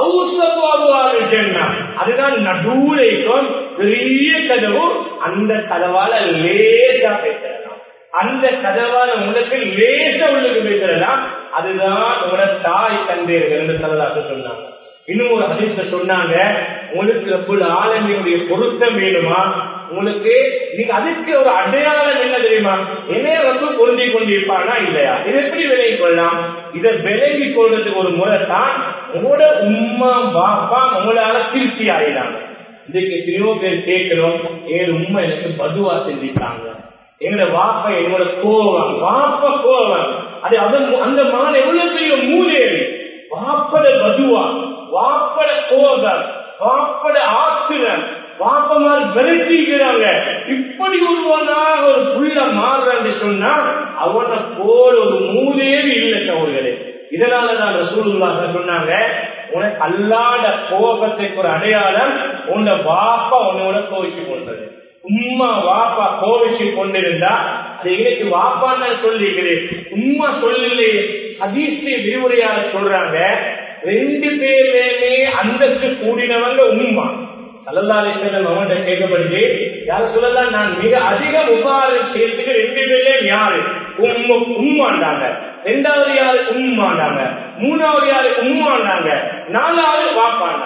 அதுதான் நடுவுலைக்கும் பெரிய கதவு அந்த கதவால லேசா பேசலாம் அந்த கதவால உங்களுக்கு லேச உள்ளுக்கு பேசலாம் அதுதான் உங்களோட தாய் தந்தையர்கள் என்று சொல்லலாக்க சொன்னாங்க இன்னும் ஒரு ஹதீஸ்ல சொன்னாங்க உங்களுக்கு ரப்புல் ஆலமியுடைய பொருத்தம் வேணுமா உங்களுக்கு நீங்க அதுக்கு ஒரு அடையாளம் என்ன தெரியுமா என்னைய ரப்பு பொருந்தி கொண்டிருப்பானா இல்லையா இது எப்படி விலகி கொள்ளலாம் இதை விலகி கொள்றதுக்கு ஒரு முறை தான் உங்களோட உம்மா பாப்பா உங்களால திருப்தி ஆயிடாங்க இதுக்கு எத்தனையோ பேர் கேட்கிறோம் ஏன் உண்மை எனக்கு பதுவா செஞ்சுட்டாங்க எங்களோட வாப்ப என்னோட கோவம் வாப்ப கோவம் அது அந்த மகன் எவ்வளவு பெரிய மூலேறி வாப்பட பதுவா வாப்பட கோபம் வாப்பட ஆத்திரம் வாப்பமார் விரட்டிக்கிறாங்க இப்படி ஒருவனாக ஒரு புள்ள மாறுறான்னு சொன்னா அவனை போல ஒரு மூலேவி இல்லை சோழர்களே இதனாலதான் ரசூலுல்லாஹ் சொன்னாங்க உனக்கு அல்லாத கோபத்துக்கு ஒரு அடையாளம் உன்னை வாப்பா உன்னோட கோவிச்சு கொண்டது உம்மா வாப்பா கோவிச்சு கொண்டிருந்தா அது இன்னைக்கு வாப்பான்னு சொல்லிக்கிறேன் உம்மா சொல்லலையே அதிர்ஷ்ட விரிவுரையாள சொல்றாங்க ரெண்டு பேர்லயுமே அந்தஸ்து கூடினவங்க உம்மா சல்லல்லாலேசன் அவன்கிட்ட கேட்கப்படுது யார சொல்லலாம் நான் மிக அதிக உபாரம் சேர்த்துக்கு ரெண்டு பேர்லயும் யாரு உம்ம உம்மாண்டாங்க ரெண்டாவது யாரு உம்மாண்டாங்க மூணாவது யாரு உம்மாண்டாங்க நாலாவது வாப்பாண்டாங்க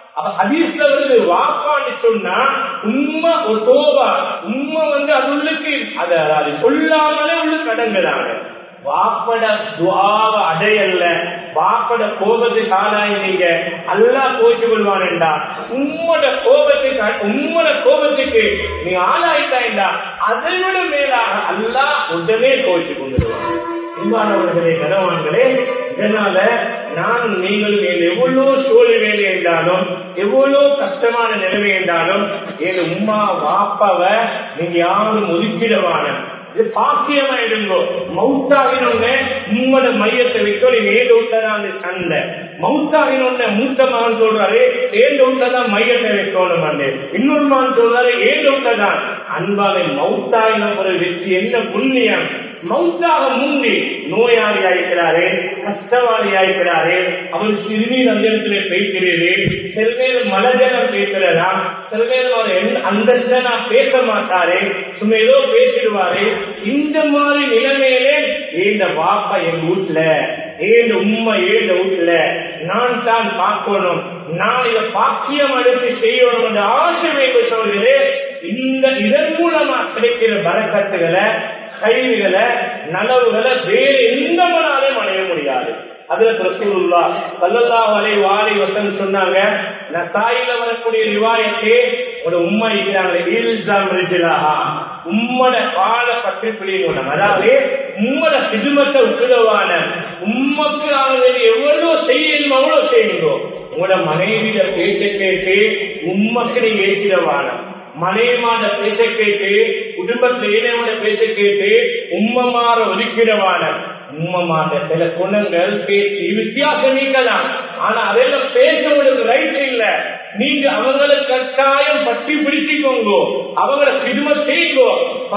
அப்ப ஹதீஸ்ல வந்து வாப்பான்னு சொன்னா உண்மை ஒரு தோபா உண்மை வந்து அது உள்ளுக்கு அது அது சொல்லாமலே உள்ளுக்கு அடங்குறாங்க வாப்பட துவாவ அடையல்ல வாப்பட கோபத்துக்கு ஆளாய் நீங்க அல்லா கோச்சு கொள்வான்டா உம்மோட கோபத்துக்கு உம்மோட கோபத்துக்கு நீங்க ஆளாயிட்டாண்டா அதை விட மேலாக அல்லா உடனே கோச்சு கொண்டுடுவான் அன்பானவர்களே கனவான்களே இதனால நான் நீங்களும் என் எவ்வளவு சூழ்நிலை என்றாலும் எவ்வளவு கஷ்டமான நிலைமை என்றாலும் என் உமா வாப்பாவ நீங்க யாரும் ஒதுக்கிடவான இது பாக்கியமா இருங்கோ மவுத்தாகினொன்னு உங்களோட மையத்தை விட்டு நீ ஏழு விட்டதான் சண்டை மவுத்தாகினொன்னு மூத்த மகன் சொல்றாரு ஏழு விட்டதான் மையத்தை வைக்கணும் அண்ணே இன்னொரு மகன் சொல்றாரு ஏழு விட்டதான் அன்பாவை மவுத்தாகின ஒரு வெற்றி என்ன புண்ணியம் மவுத்தாக முந்தி நோயாளி ஆயிருக்கிறாரு கஷ்டவாளி ஆயிருக்கிறாரு அவர் சிறுநீர் அந்தரத்திலே பேசுகிறது சில நேரம் மலஜலம் பேசுறதா சில நேரம் அவர் அந்த நான் பேச மாட்டாரு சும்மா ஏதோ பேசிடுவாரு இந்த மாதிரி நிலைமையிலே இந்த வாப்பா என் வீட்டுல ஏழு உண்மை ஏழு வீட்டுல நான் தான் பார்க்கணும் நான் இதை பாக்கியம் எடுத்து செய்யணும் என்ற ஆசை வைக்க சொல்கிறேன் இந்த இதன் மூலமா கிடைக்கிற பலக்கத்துகளை கைதுகளை நலவுகளை வேறு எந்த மனாலையும் அடைய முடியாது அதுல ரசூலுல்லா சல்லல்லாஹு அலைஹி வாலி வஸல்லம் சொன்னாங்க நசாயில வரக்கூடிய ரிவாயத்தே ஒரு உம்மா இருக்கிறாங்க இல்சாம் ரிஜிலாஹா உம்மட கால பற்றி பிடிக்கணும் அதாவது உம்மட சிதுமத்தை உக்கிரவான உம்மக்கு அவர்கள் எவ்வளவு செய்யணும் அவ்வளவு செய்யுங்கோ உங்களோட மனைவியில பேச கேட்டு உம்மக்கு நீங்க ஏசிடவான மனைவிமான பேச கேட்டு குடும்பத்திலேயோட பேச கேட்டு உம்மமாற ஒதுக்கிடவான உம்மமான சில குணங்கள் பேசி வித்தியாசம் நீக்கலாம் ஆனா அதெல்லாம் பேச உங்களுக்கு ரைட் இல்ல நீங்க அவங்களை கட்டாயம் பற்றி பிடிச்சிக்கோங்க அவங்கள சிறும செய்யுங்கோ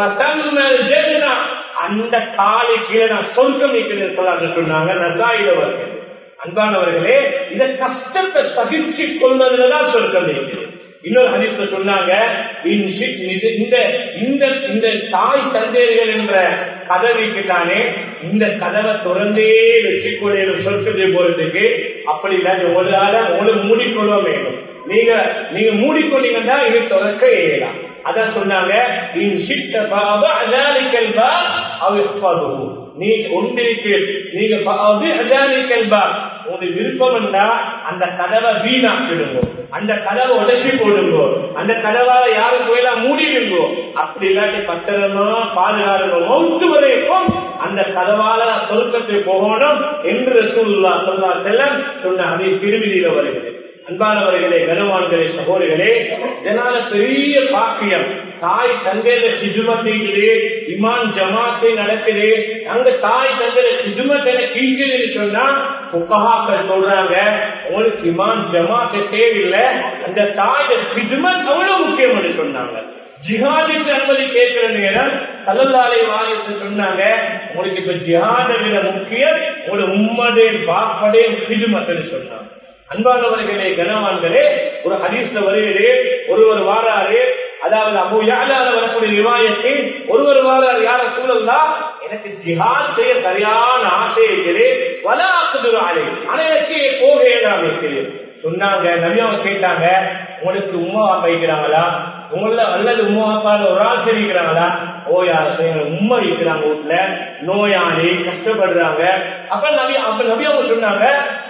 அந்த காலை கீழே நான் சொர்க்கம் வைக்கிறேன் சொல்லாங்க சொன்னாங்க நசாயில வருகிறது அன்பானவர்களே இந்த கஷ்டத்தை சகிச்சு கொள்வதில்தான் சொர்க்கம் வைக்கிறேன் இன்னொரு ஹரிஸ்ல சொன்னாங்க இந்த இந்த இந்த தாய் தந்தையர்கள் என்ற கதவிக்கு தானே இந்த கதவை திறந்தே வச்சுக்கொள்ள சொற்கதை போறதுக்கு அப்படி இல்லை உங்களால உங்களை மூடிக்கொள்ள வேண்டும் நீங்க நீங்க மூடிக்கொண்டீங்கன்னா இது திறக்க இயலாம் அதான் சொன்னாங்க நீ ஒன்றிற்கு நீங்க உங்களுக்கு விருப்பம் என்றா அந்த கதவை வீணாக்கிடுங்க அந்த கதவை உடச்சி போடுங்க அந்த கதவால யாரும் போயெல்லாம் மூடிடுங்கோ அப்படி இல்லாட்டி பத்திரமா பாதுகாக்கணும் மௌத்து வரைக்கும் அந்த கதவால சொருக்கத்தை போகணும் என்று சொல்லா சொல்லா செல்லம் சொன்ன அதை திருவிதியில வருகிறது அன்பானவர்களே கனவான்களே சகோதரிகளே இதனால பெரிய பாக்கியம் தாய் தந்தையில சிஜுமத்திலே இமான் ஜமாத்தை நடக்குது அங்க தாய் தந்தையில சிஜுமத்தை கீழ்க்குதுன்னு சொன்னா புக்கஹாக்கள் சொல்றாங்க உங்களுக்கு இமான் ஜமாத்தை தேவையில்லை அந்த தாயோட சிஜுமத் அவ்வளவு முக்கியம் என்று சொன்னாங்க ஜிஹாதுக்கு அனுமதி கேட்கிற நேரம் கல்லல்லாலை வாரிசு சொன்னாங்க உங்களுக்கு இப்ப ஜிஹாதை விட முக்கியம் ஒரு உம்மதே பாப்படே சிஜுமத்துன்னு சொன்னாங்க அன்பானவர்களே கனவான்களே ஒரு ஹதீஸ்ல வருகிறது ஒருவர் வாராரு அதாவது அபு யாரால வரக்கூடிய நிவாயத்தில் ஒருவர் வாராரு யார சூழல்லா எனக்கு ஜிஹாத் செய்ய சரியான ஆசை இருக்குது வலாக்குதுராளே ஆனா எனக்கு போக இயலாம இருக்குது சொன்னாங்க நவியாவை கேட்டாங்க உங்களுக்கு உமா வைக்கிறாங்களா உங்கள அல்லது உமா அப்பால ஒரு ஆள் தெரிவிக்கிறாங்களா ஓ யார உண்மை இருக்கிறாங்க வீட்டுல நோயாளி கஷ்டப்படுறாங்க அப்ப நபி அப்ப நபி அவங்க சொன்னாங்க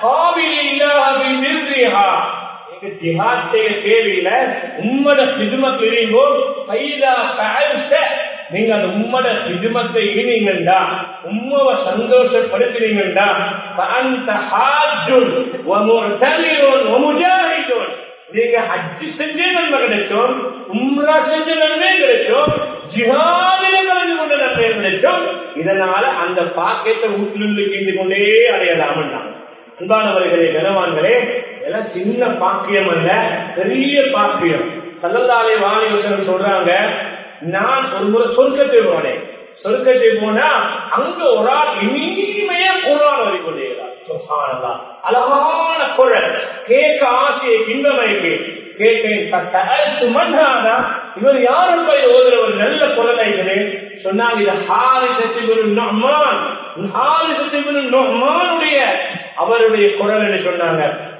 ஜிஹாத் செய்ய தேவையில உம்மட சிதுமத்து இருங்கோ கைதா கழுத்த நீங்க அந்த உம்மட சிதுமத்தை இணைங்கண்டா உம்மவை சந்தோஷப்படுத்துறீங்கண்டா அந்த ஹாஜுன் ஒமுர்தலிரோன் ஒமுஜாஹிதோன் நீங்க ஹஜ் செஞ்சே நன்மை கிடைச்சோம் உம்ரா செஞ்ச நன்மை கிடைச்சோம் ஜிஹாதில கலந்து கொண்ட நன்மை கிடைச்சோம் இதனால அந்த பாக்கியத்தை வீட்டிலுள்ள கிண்டு கொண்டே அடையலாம் அன்பானவர்களே கனவான்களே எல்லாம் சின்ன பாக்கியம் அல்ல பெரிய பாக்கியம் சல்லல்லாலே வாணிவசனம் சொல்றாங்க நான் ஒரு முறை சொர்க்கத்தை போனேன் சொர்க்கத்தை போனா அங்க ஒரு ஆள் இனிமையா குரான் வரிக்கொண்டிருக்கிறார் அழகான குரல் கேட்க ஆசையை இன்பமைக்கு கேட்டேன் மன்னாதா இவர் யாரும் போய் ஓதுற ஒரு நல்ல குரல் ஆயிடுது சொன்னாங்க இது ஹாரி சத்திபுரு நொஹ்மான் ஹாரி சத்திபுரு நொஹ்மானுடைய அவருடைய குரல் என்று சொன்னாங்க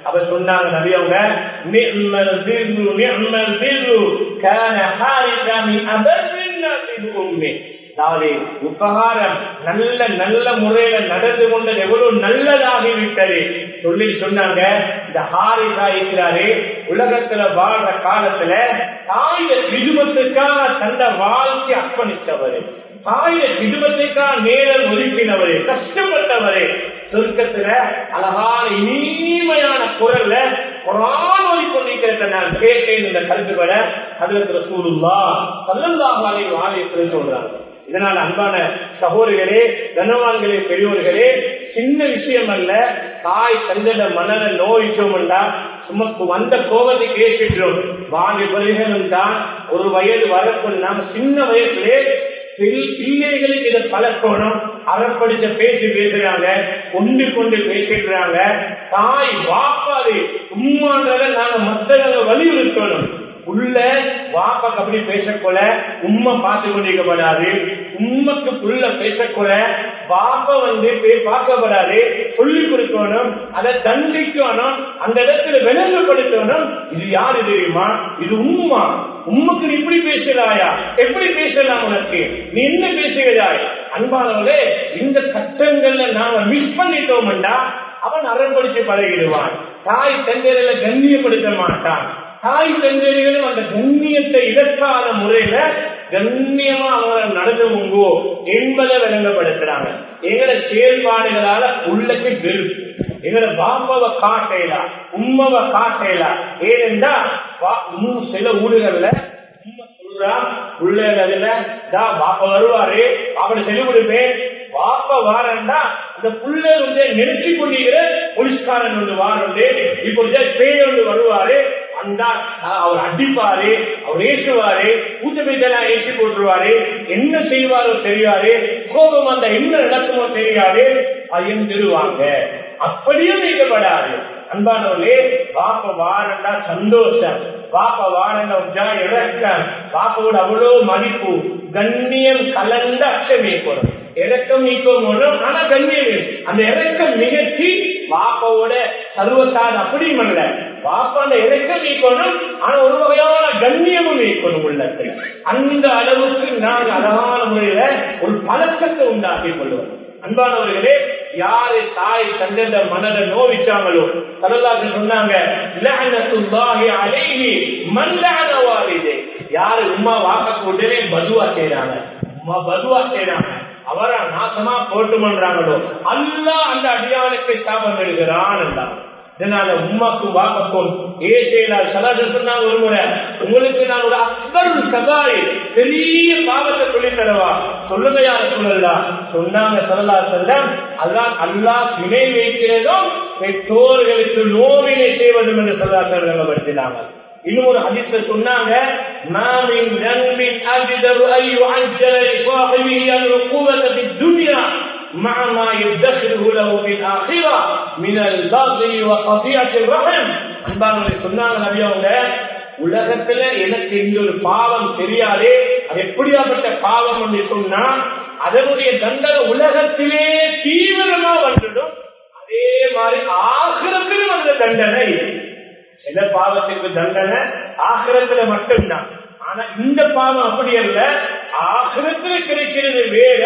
அப்ப சொன்னாங்க நபியவங்க நிஅமல் பிர்ரு நிஅமல் பிர்ரு கான ஹாரிதா மின் அபர்ரின் நாசி உம்மி அதாவது உபகாரம் நல்ல நல்ல முறையில நடந்து கொண்டது எவ்வளவு நல்லதாகிவிட்டது சொல்லி சொன்னாங்க இந்த ஹாரிதா இருக்கிறாரு உலகத்துல வாழ்ற காலத்துல தாய விடுமத்துக்காக தந்த வாழ்க்கை அர்ப்பணித்தவர் தாய விடுமத்துக்காக நேரம் ஒதுக்கினவரு கஷ்டப்பட்டவரு சொர்க்கத்துல அழகான இனிமையான குரல்ல குரான் ஓதிக்கொண்டிருக்கிறத நான் கேட்டேன் இந்த கருத்துப்பட அதுல சூடுல்லா சல்லல்லாஹு அலைஹி வஸல்லம் சொல்றாங்க இதனால் அன்பான சகோதரிகளே கனவான்களே பெரியோர்களே சின்ன விஷயம் அல்ல தாய் தந்தட மனதை நோயிச்சோம்டா சுமக்கு வந்த கோபத்தை பேசிட்டோம் வாங்கி வருகளும் தான் ஒரு வயது வரப்போ நாம சின்ன வயசுலே பிள்ளைகளுக்கு இதை பழக்கணும் அறப்படிச்ச பேசி பேசுறாங்க கொண்டு கொண்டு பேசிடுறாங்க தாய் வாப்பாது உண்மான்றத நாங்க மற்றவங்க வலியுறுத்தணும் உள்ள வாப்பாக்கு அப்படி பேசக்கூட உண்மை பார்த்து கொண்டிருக்கப்படாது உண்மைக்கு புள்ள பேசக்கூட வாப்ப வந்து பார்க்கப்படாது சொல்லிக் கொடுக்கணும் அதை தண்டிக்கணும் அந்த இடத்துல விளங்கப்படுத்தணும் இது யாரு தெரியுமா இது உண்மா உண்மைக்கு நீ இப்படி பேசலாயா எப்படி பேசலாம் உனக்கு நீ என்ன பேசுகிறாய் அன்பானவர்களே இந்த கட்டங்கள்ல நாம மிஸ் பண்ணிட்டோம்டா அவன் அறப்படுத்தி பழகிடுவான் தாய் தந்தையில கண்ணியப்படுத்த மாட்டான் தாய் தந்தைகளும் அந்த கண்ணியத்தை இதற்கான முறையில கண்ணியமா அவங்க நடந்துவங்கோ என்பதை விளங்கப்படுத்துறாங்க எங்களை செயல்பாடுகளால உள்ளக்கு வெறுப்பு எங்களை பாப்பாவை காட்டையிலா உண்மவை காட்டையிலா ஏனென்றா சில ஊடுகள்ல உண்மை சொல்றா பிள்ளைகள் தா பாப்பா வருவாரு அப்படி சொல்லி கொடுப்பேன் பாப்பா வாரண்டா அந்த புள்ள வந்து நினைச்சு கொண்டிருக்கிற போலீஸ்காரன் ஒன்று வாரண்டு இப்போ பேய் ஒன்று வருவாரு அந்த அவர் அடிப்பாரு அவர் ஏசுவாரு பூஜைலாம் ஏற்றி போட்டுருவாரு என்ன செய்வாரோ தெரியாது கோபம் அந்த என்ன நடக்குமோ தெரியாது பயந்துருவாங்க அப்படியும் நீக்கப்படாது அன்பானவர்களே பாப்ப வாரண்டா சந்தோஷம் பாப்ப வாரண்டா இறக்கம் பாப்பாவோட அவ்வளவு மதிப்பு கண்ணியம் கலந்த அச்சமே போறோம் இறக்கம் நீக்கம் வரும் ஆனா கண்ணியம் அந்த இறக்கம் நிகழ்ச்சி பாப்பாவோட சர்வசாத அப்படியும் அல்ல பாப்பாண்ட இறக்கம் நீக்கணும் ஆனா ஒரு வகையான கண்ணியமும் நீக்கணும் உள்ளத்துல அந்த அளவுக்கு நாங்கள் அழகான முறையில ஒரு பழக்கத்தை உண்டாக்கி கொள்வோம் அன்பானவர்களே யாரு தாய் தந்த மனதை நோவிச்சாங்களோ சரலாக சொன்னாங்க யாரு உமா வாக்க உடனே பதுவா செய்யறாங்க உமா பதுவா செய்யறாங்க அவரை நாசமா போட்டு பண்றாங்களோ அல்ல அந்த அடியானுக்கு சாபம் எடுக்கிறான் இதனால உமாக்கும் வாப்பக்கும் ஏசையினால் சலாது சொன்னாங்க ஒரு முறை உங்களுக்கு நான் ஒரு அக்பர் சகாய் பெரிய பாவத்தை சொல்லி தரவா சொல்லுங்க யார சொல்லலா சொன்னாங்க சொல்லலா சொல்ல அதான் அல்லா துணை வைக்கிறதும் பெற்றோர்களுக்கு நோவினை செய்வதும் என்று சொல்லா விளங்கப்படுத்தினாங்க இன்னும் ஒரு ஹதீஸ்ல சொன்னாங்க மாமின் நன்பின் அஜிதரு ஐயோ அஞ்சல சுவாஹிவி العقوبة في الدنيا مع ما يدخره له في الآخرة من البغي وقطيعة الرحم அன்பானவரை சொன்னாங்க நபி அவங்க உலகத்துல எனக்கு இந்த ஒரு பாவம் தெரியாதே அது எப்படியாப்பட்ட பாவம் என்று சொன்னா அதனுடைய தண்டனை உலகத்திலே தீவிரமா வந்துடும் அதே மாதிரி ஆகிரத்திலும் அந்த தண்டனை சில பாவத்துக்கு தண்டனை ஆகிரத்துல மட்டும்தான் ஆனா இந்த பாவம் அப்படி அல்ல ஆகிரத்தில் கிடைக்கிறது வேற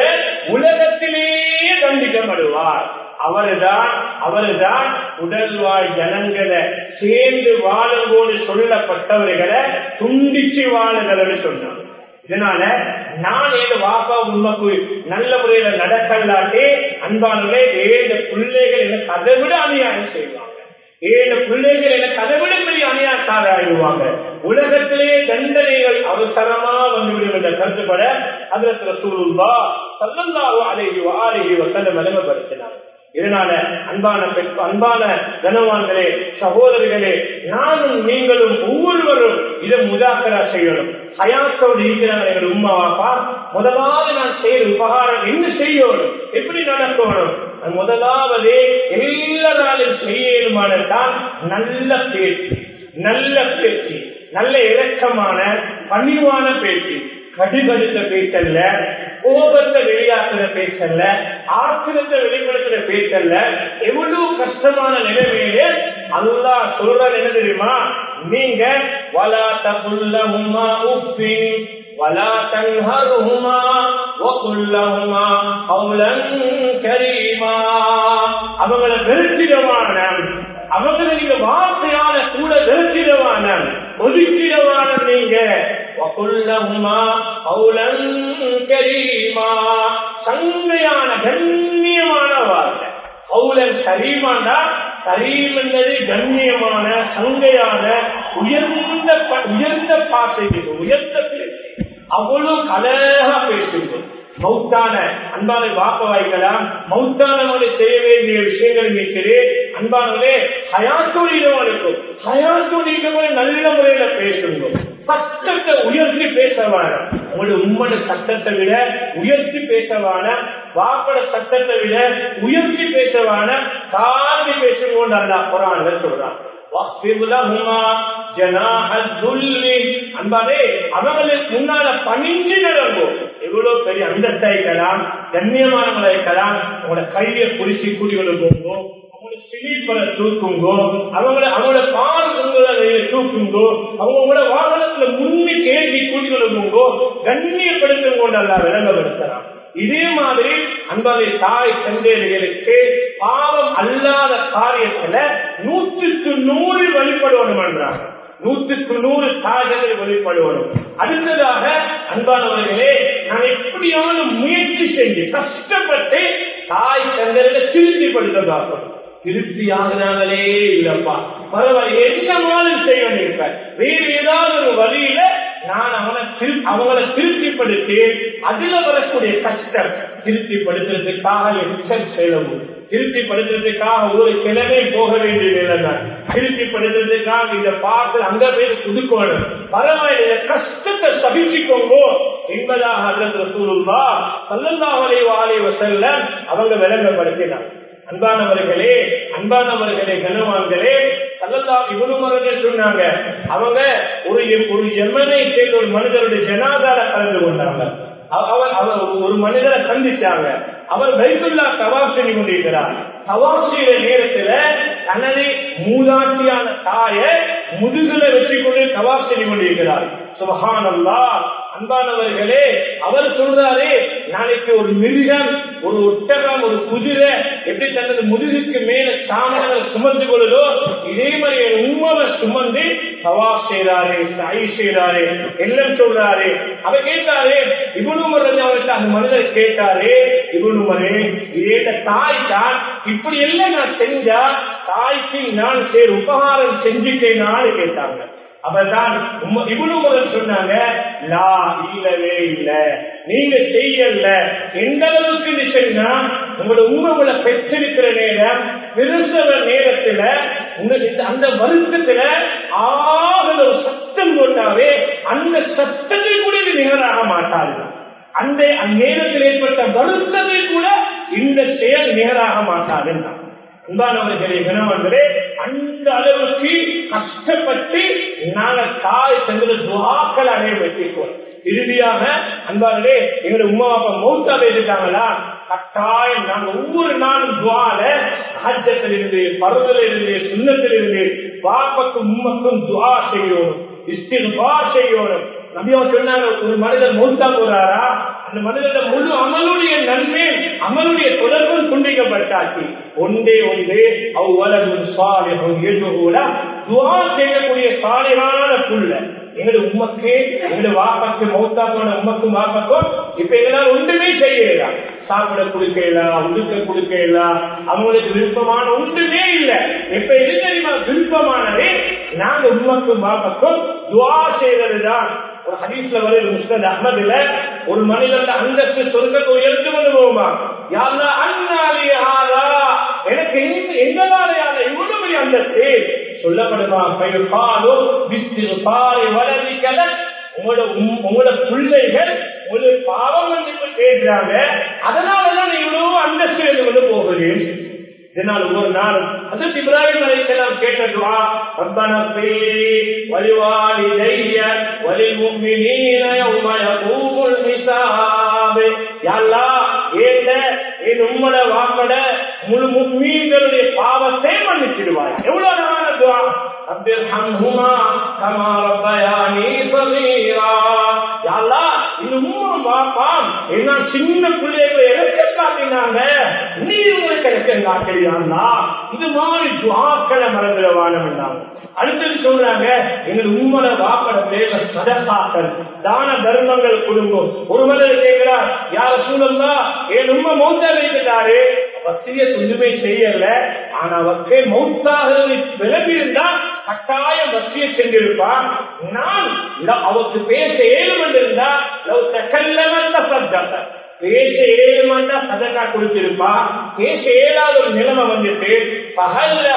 உலகத்திலேயே தண்டிக்கப்படுவார் அவர்தான் அவர்தான் உடல்வாழ் ஜனங்களை சேர்ந்து வாழும்போது சொல்லப்பட்டவர்களை துண்டிச்சு வாழுங்கள் சொன்னார் இதனால நான் ஏழு வாப்பா உண்மைக்கு நல்ல முறையில நடக்கலாட்டே அன்பானவர்களே ஏழு பிள்ளைகள் எனக்கு அதை விட அநியாயம் செய்வாங்க ஏழு பிள்ளைகள் எனக்கு அதை விட பெரிய அநியாயத்தார ஆயிடுவாங்க உலகத்திலே தண்டனைகள் அவசரமா வந்துவிடும் என்ற கருத்துப்பட அதுல சூழ்வா சல்லல்லாவோ அலைகி ஆலைகி வசந்த விளங்கப்படுத்தினார் இதனால அன்பான பெண் அன்பான கனவான்களே சகோதரிகளே நானும் நீங்களும் ஒவ்வொருவரும் இதை முதாக்கரா செய்யணும் ஹயாத்தோடு இருக்கிறாங்க எங்கள் உமா வாப்பா முதலாவது நான் செய்யற உபகாரம் என்ன செய்யணும் எப்படி நடக்கணும் முதலாவது எல்லாராலும் செய்யணுமானதான் நல்ல பேச்சு நல்ல பேச்சு நல்ல இறக்கமான பணிவான பேச்சு கடுகடுத்த பேச்சல்ல கோபத்தை வெளியாக்குற பேச்சல்ல ஆத்திரத்தை வெளிப்படுத்துற பேச்சல்ல எவ்வளவு கஷ்டமான நிலைமையிலே அல்லாஹ் சொல்றது என்ன தெரியுமா நீங்க வலா தகுல்லஹுமா உஃபின் ولا تنهرهما وقل لهما قولا كريما அவங்களை வெறுத்திடவான அவங்களை நீங்க வார்த்தையால கூட வெறுத்திடவான ஒதுக்கிடவான நீங்க وقلهما قولا كريما சங்கையான கண்ணியமான வார்த்தை கௌலன் கரீமாண்டா கரீம் என்பது கண்ணியமான சங்கையான உயர்ந்த உயர்ந்த பாசை உயர்ந்த பேச்சு அவ்வளவு கலகா பேசுகிறோம் மௌத்தான அன்பானை வாப்ப வைக்கலாம் மௌத்தானவங்களை செய்ய வேண்டிய விஷயங்கள் இருக்கிறே அன்பானவர்களே ஹயாத்தோடிக்கும் ஹயாத்தோடிக்கவங்களை நல்ல முறையில பேசுங்க சத்தத்தை உயர்த்தி பேசவான உங்களுடைய உம்மட சத்தத்தை விட உயர்த்தி பேசவான வாப்பட சத்தத்தை விட உயர்த்தி பேசவான காந்தி பேசுங்கோண்டு அல்லா குரான் சொல்றான் அன்பானே அவங்களுக்கு முன்னால பணிஞ்சு நடக்கும் எவ்வளவு பெரிய அந்தஸ்தா இருக்கலாம் கண்ணியமானவங்களா இருக்கலாம் உங்களோட கையை குறிச்சி கூடியோட போகும் அவங்களோட சிலிப்பரை தூக்குங்கோ அவங்கள அவங்களோட பால் தூக்குங்கோ அவங்களோட வாகனத்துல முன்னி கேள்வி கூட்டிக்கொள்ளுங்கோ கண்ணியப்படுத்தும் கொண்டு அல்ல விளங்கப்படுத்தலாம் இதே மாதிரி அன்பாலே தாய் தந்தையர்களுக்கு பாவம் அல்லாத காரியத்துல நூற்றுக்கு நூறு வழிபடுவணும் என்றாங்க நூற்றுக்கு நூறு தாய்களை வழிபடுவணும் அடுத்ததாக அன்பானவர்களே நான் எப்படியான முயற்சி செஞ்சு கஷ்டப்பட்டு தாய் தந்தைகளை திருப்திப்படுத்த பார்க்கணும் திருப்தி ஆகினாங்களே இல்லப்பா பரவாயில்ல என்னமாலும் செய்ய வேண்டியிருப்பேன் வேறு ஏதாவது ஒரு வழியில நான் அவனை அவங்களை திருப்திப்படுத்தி அதுல வரக்கூடிய கஷ்டம் திருப்திப்படுத்துறதுக்காக எச்சம் செலவும் திருப்திப்படுத்துறதுக்காக ஒரு கிழமை போக வேண்டிய நிலை திருப்திப்படுத்துறதுக்காக இந்த பாட்டு அங்க போய் புதுக்கோணும் பரவாயில்ல கஷ்டத்தை சகிச்சுக்கோங்கோ என்பதாக அல்லது சூழ்வா சல்லல்லாஹலை வாழை வசல்ல அவங்க விளங்கப்படுத்தினார் அன்பானவர்களே அன்பானவர்களே கனவான்களே சல்லல்லா இவனு சொன்னாங்க அவங்க ஒரு ஒரு எமனை சேர்ந்த ஒரு மனிதருடைய ஜனாதார கலந்து கொண்டாங்க அவர் அவர் ஒரு மனிதரை சந்திச்சாங்க அவர் பைத்துல்லா தவாப் செய்து கொண்டிருக்கிறார் தவாப் செய்த நேரத்துல தனது மூதாட்டியான தாய முதுகுல வச்சு கொண்டு தவாப் செய்து கொண்டிருக்கிறார் சுபஹானல்லா அன்பானவர்களே அவர் சொல்றாரு நாளைக்கு ஒரு மிருகம் ஒரு ஒட்டகம் ஒரு குதிரை எப்படி தனது முதுகுக்கு மேல சாமான்கள் சுமந்து கொள்ளுதோ இதே மாதிரி என் உண்மவை சுமந்து சவா செய்யறாரு சாய் செய்யறாரு எல்லாம் சொல்றாரு அவ கேட்டாரு இவனு மருந்து அவர்கிட்ட அந்த மனிதர் கேட்டாரு இவனு மரே இதே தாய் தான் இப்படி எல்லாம் நான் செஞ்சா தாய்க்கு நான் சேர் உபகாரம் செஞ்சுட்டேனான்னு கேட்டாங்க அவர்தான் இவ்வளவு சொன்னாங்க லா இல்லவே இல்ல நீங்க செய்யல எந்த அளவுக்கு சொன்னா உங்களோட உங்களை பெற்றிருக்கிற நேரம் பெருசவ நேரத்துல உங்களுக்கு அந்த வருத்தத்துல ஆக ஒரு சத்தம் போட்டாவே அந்த சத்தத்தை கூட இது நிகராக மாட்டார்கள் அந்த அந்நேரத்தில் ஏற்பட்ட வருத்தத்தை கூட இந்த செயல் நிகராக மாட்டாதுன்னா அன்பானவர்களே கணவன்களே அந்த அளவுக்கு கஷ்டப்பட்டு நாங்கள் தாய் தங்களை துவாக்கள் அடைய வைத்திருக்கோம் இறுதியாக அன்பார்களே எங்களுடைய உமா அப்பா மௌத்தா பேசிட்டாங்களா கட்டாயம் நாங்கள் ஒவ்வொரு நாளும் துவால ஹஜ்ஜத்தில் இருந்து பருவத்தில் இருந்து சுண்ணத்தில் இருந்து பாப்பக்கும் உம்மக்கும் துவா செய்யணும் இஸ்தில்வா செய்யணும் நம்பியா சொன்னாங்க ஒரு மனிதர் மௌத்தா போறாரா அந்த மனிதன முழு அமலுடைய நன்மை அமலுடைய தொடர்பும் துண்டிக்கப்பட்டாச்சு ஒன்றே ஒன்றே அவ்வளவு சாலைகள் துவா செய்யக்கூடிய சாலையான புள்ள எங்களுடைய உமக்கு எங்களுடைய வாப்பாக்கு மௌத்தா போன உமக்கும் வாப்பாக்கும் இப்ப எங்களால் ஒன்றுமே செய்யலாம் சாப்பிட கொடுக்கலாம் உடுக்க கொடுக்கலாம் அவங்களுக்கு விருப்பமான ஒன்றுமே இல்லை இப்ப எது தெரியுமா விருப்பமானதே நாங்க உமக்கும் வாப்பாக்கும் துவா செய்வதுதான் ஒரு ஹதீஸ்ல வருது முஸ்தத் அஹமதுல ஒரு மனிதன் அந்தஸ்து சொர்க்கத்தை உயர்த்து கொண்டு போகுமா யாரா அண்ணாலே ஆதா எனக்கு எங்களாலேயான இவ்வளவு பெரிய அந்தஸ்து சொல்லப்படுமா பயிர்பாலோ விஸ்திரு பாறை வளர்ச்சிக்கல உங்களோட உங்களோட பிள்ளைகள் ஒரு பாவம் மன்னிப்பு கேட்கிறாங்க அதனாலதான் இவ்வளவு அந்தஸ்து என்று கொண்டு போகிறேன் இதனால் ஒவ்வொரு நாளும் அதற்கு இப்ராஹிம் அலைக்கலாம் கேட்டதுவா ரப்பன பேரி வலிவாலி தைய வலி முக்மினீன யௌம யகூமுல் ஹிசாப் யா அல்லாஹ் ஏண்ட என் உம்மட வாப்பட முழு மீன்களுடைய பாவத்தை மன்னிச்சிடுவாய் எவ்வளவு அழகான துவா رب ارحمهما كما ربياني صغيرا يا الله இந்த உம்மா பாப்பா என்ன சின்ன பிள்ளைகளை இறக்க காட்டினாங்க நீ உங்களுக்கு இறக்க காட்டியாங்களா இது மாதிரி துவாக்களை மறந்துடவானம் அடுத்தது சொல்றாங்க எங்கள் உம்மனை வாப்பட பேர சதசாக்கள் தான தர்மங்கள் குடும்பம் ஒரு மனிதர் கேட்கிறார் யார சூழல்லா என் உண்மை மௌத்தா வைக்கிறாரு வசிய ஒன்றுமே செய்யல ஆனா அவருக்கு மௌத்தாக விலகி இருந்தா கட்டாயம் வசிய சென்றிருப்பான் நான் அவருக்கு பேச ஏழுமன் இருந்தா பேச ஏழுமன்னா சதக்கா கொடுத்திருப்பா பேச ஏழாத ஒரு நிலைமை வந்துட்டு பகல்ல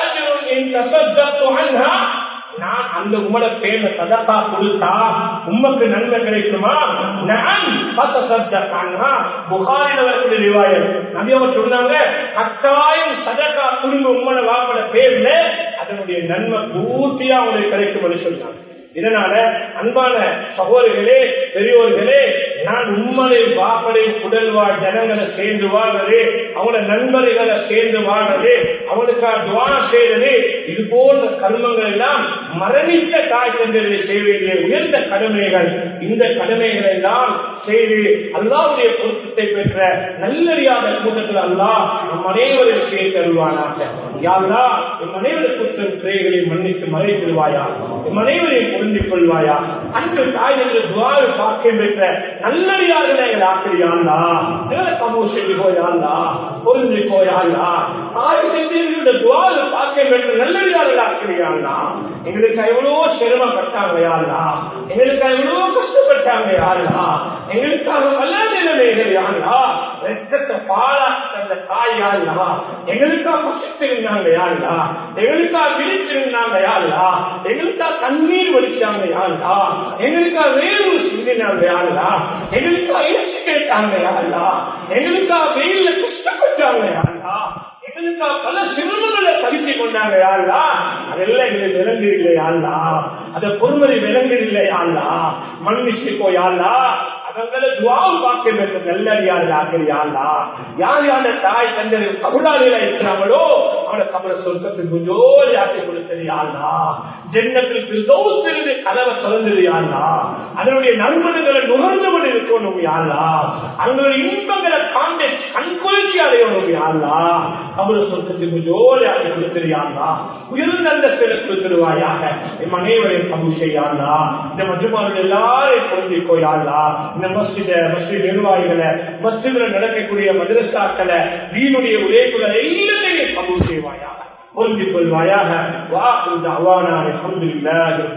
நான் அந்த உமட பேர்ல சதக்கா கொடுத்தா உமக்கு நன்மை கிடைக்குமா நான் பத்த சதக்கா புகாரில் வரக்கூடிய ரிவாயர் நபியவ சொன்னாங்க கட்டாயம் சதக்கா குடும்ப உம்மட வாப்பட பேர்ல அதனுடைய நன்மை பூர்த்தியா உங்களுக்கு கிடைக்கும் சொன்னாங்க இதனால அன்பான சகோதரிகளே பெரியோர்களே நான் உண்மனை வாப்படை புடல்வாழ் ஜனங்களை சேர்ந்து வாழ்றது அவங்களோட நண்பர்களை சேர்ந்து வாழ்றது அவனுக்காக துவா செய்வது இது போன்ற கர்மங்கள் எல்லாம் மரணித்த தாய் தந்தர்களை செய்ய வேண்டிய உயர்ந்த கடமைகள் இந்த கடமைகளை எல்லாம் செய்து அல்லாவுடைய பொருத்தத்தை பெற்ற நல்லறியாத கூட்டத்தில் அல்லா நம் அனைவரும் சேர்த்து அருள்வானாக யாரா எம் அனைவரும் குற்றம் கிரைகளை மன்னித்து மறைத்திருவாயா எம் அனைவரையும் பொருந்திக் கொள்வாயா அன்று தாய் என்ற துவாவை பார்க்க பெற்ற நல்லடியார்களை எங்கள் ஆக்கிரியாண்டா கமோ செஞ்சு போயாண்டா பொருந்தி போயாண்டா தாய் செஞ்சு துவாவை பார்க்க பெற்ற நல்லடியார்கள் ஆக்கிரியாண்டா எங்களுக்கு எவ்வளவோ சிரமப்பட்டாங்க யாருடா எங்களுக்கு எவ்வளவோ கஷ்டப்பட்டாங்க யாருடா எங்களுக்காக பல நிலைமைகள் யாருடா ரத்தத்தை பாலாட்ட தாய் யாருடா எங்களுக்காக பசித்திருந்தாங்க யாருடா எங்களுக்காக விழித்திருந்தாங்க யாருடா எங்களுக்காக கண்ணீர் வலிச்சாங்க யாருடா எங்களுக்காக வேலூர் சிந்தினாங்க யாருடா எங்களுக்காக இறைச்சி கேட்டாங்க யாருடா எங்களுக்காக வெயில கஷ்டப்பட்டாங்க யாருடா எங்களுக்கா பல சிறுவர்களை சகிச்சு கொண்டாங்க யாருடா அதெல்லாம் எங்களுக்கு விளங்குதில்லை யாருடா அத பொறுமதி விளங்குதில்லை யாருடா மன்னிச்சு போயாருடா அவங்களை துவாவும் பார்க்க வேண்டும் நல்லடியார்கள் ஆகிறியாண்டா யார் யார் தாய் தந்தை கபுடாளில இருக்கிறாங்களோ அவனை கபல சொர்க்கத்துக்கு ஜோதி ஆக்கி கொடுத்தது யாருடா ஜென்னத்தில் தோசிலிருந்து கதவை திறந்தது யாருடா அதனுடைய நண்பர்களை நுகர்ந்து கொண்டு இருக்கணும் யாருடா அவங்களுடைய இன்பங்களை காண்ட கண்குளிர்ச்சி அடையணும் யாருடா கபல சொர்க்கத்துக்கு ஜோதி ஆக்கி கொடுத்தது யாருடா உயர்ந்த அந்த சில கொடுத்துருவாயாக என் அனைவரையும் கபு செய்யாதா இந்த மஜுமார்கள் எல்லாரையும் பொருந்திக்கோ யாருடா இந்த மஸ்ஜித மஸ்ஜித் நிர்வாகிகளை மஸ்ஜிதில் நடக்கக்கூடிய மதரசாக்களை வீணுடைய உழைப்புகளை எல்லாத்தையும் கபூல் செய்வாயாக பொருந்திக் கொள்வாயாக வா இந்த அவானாரை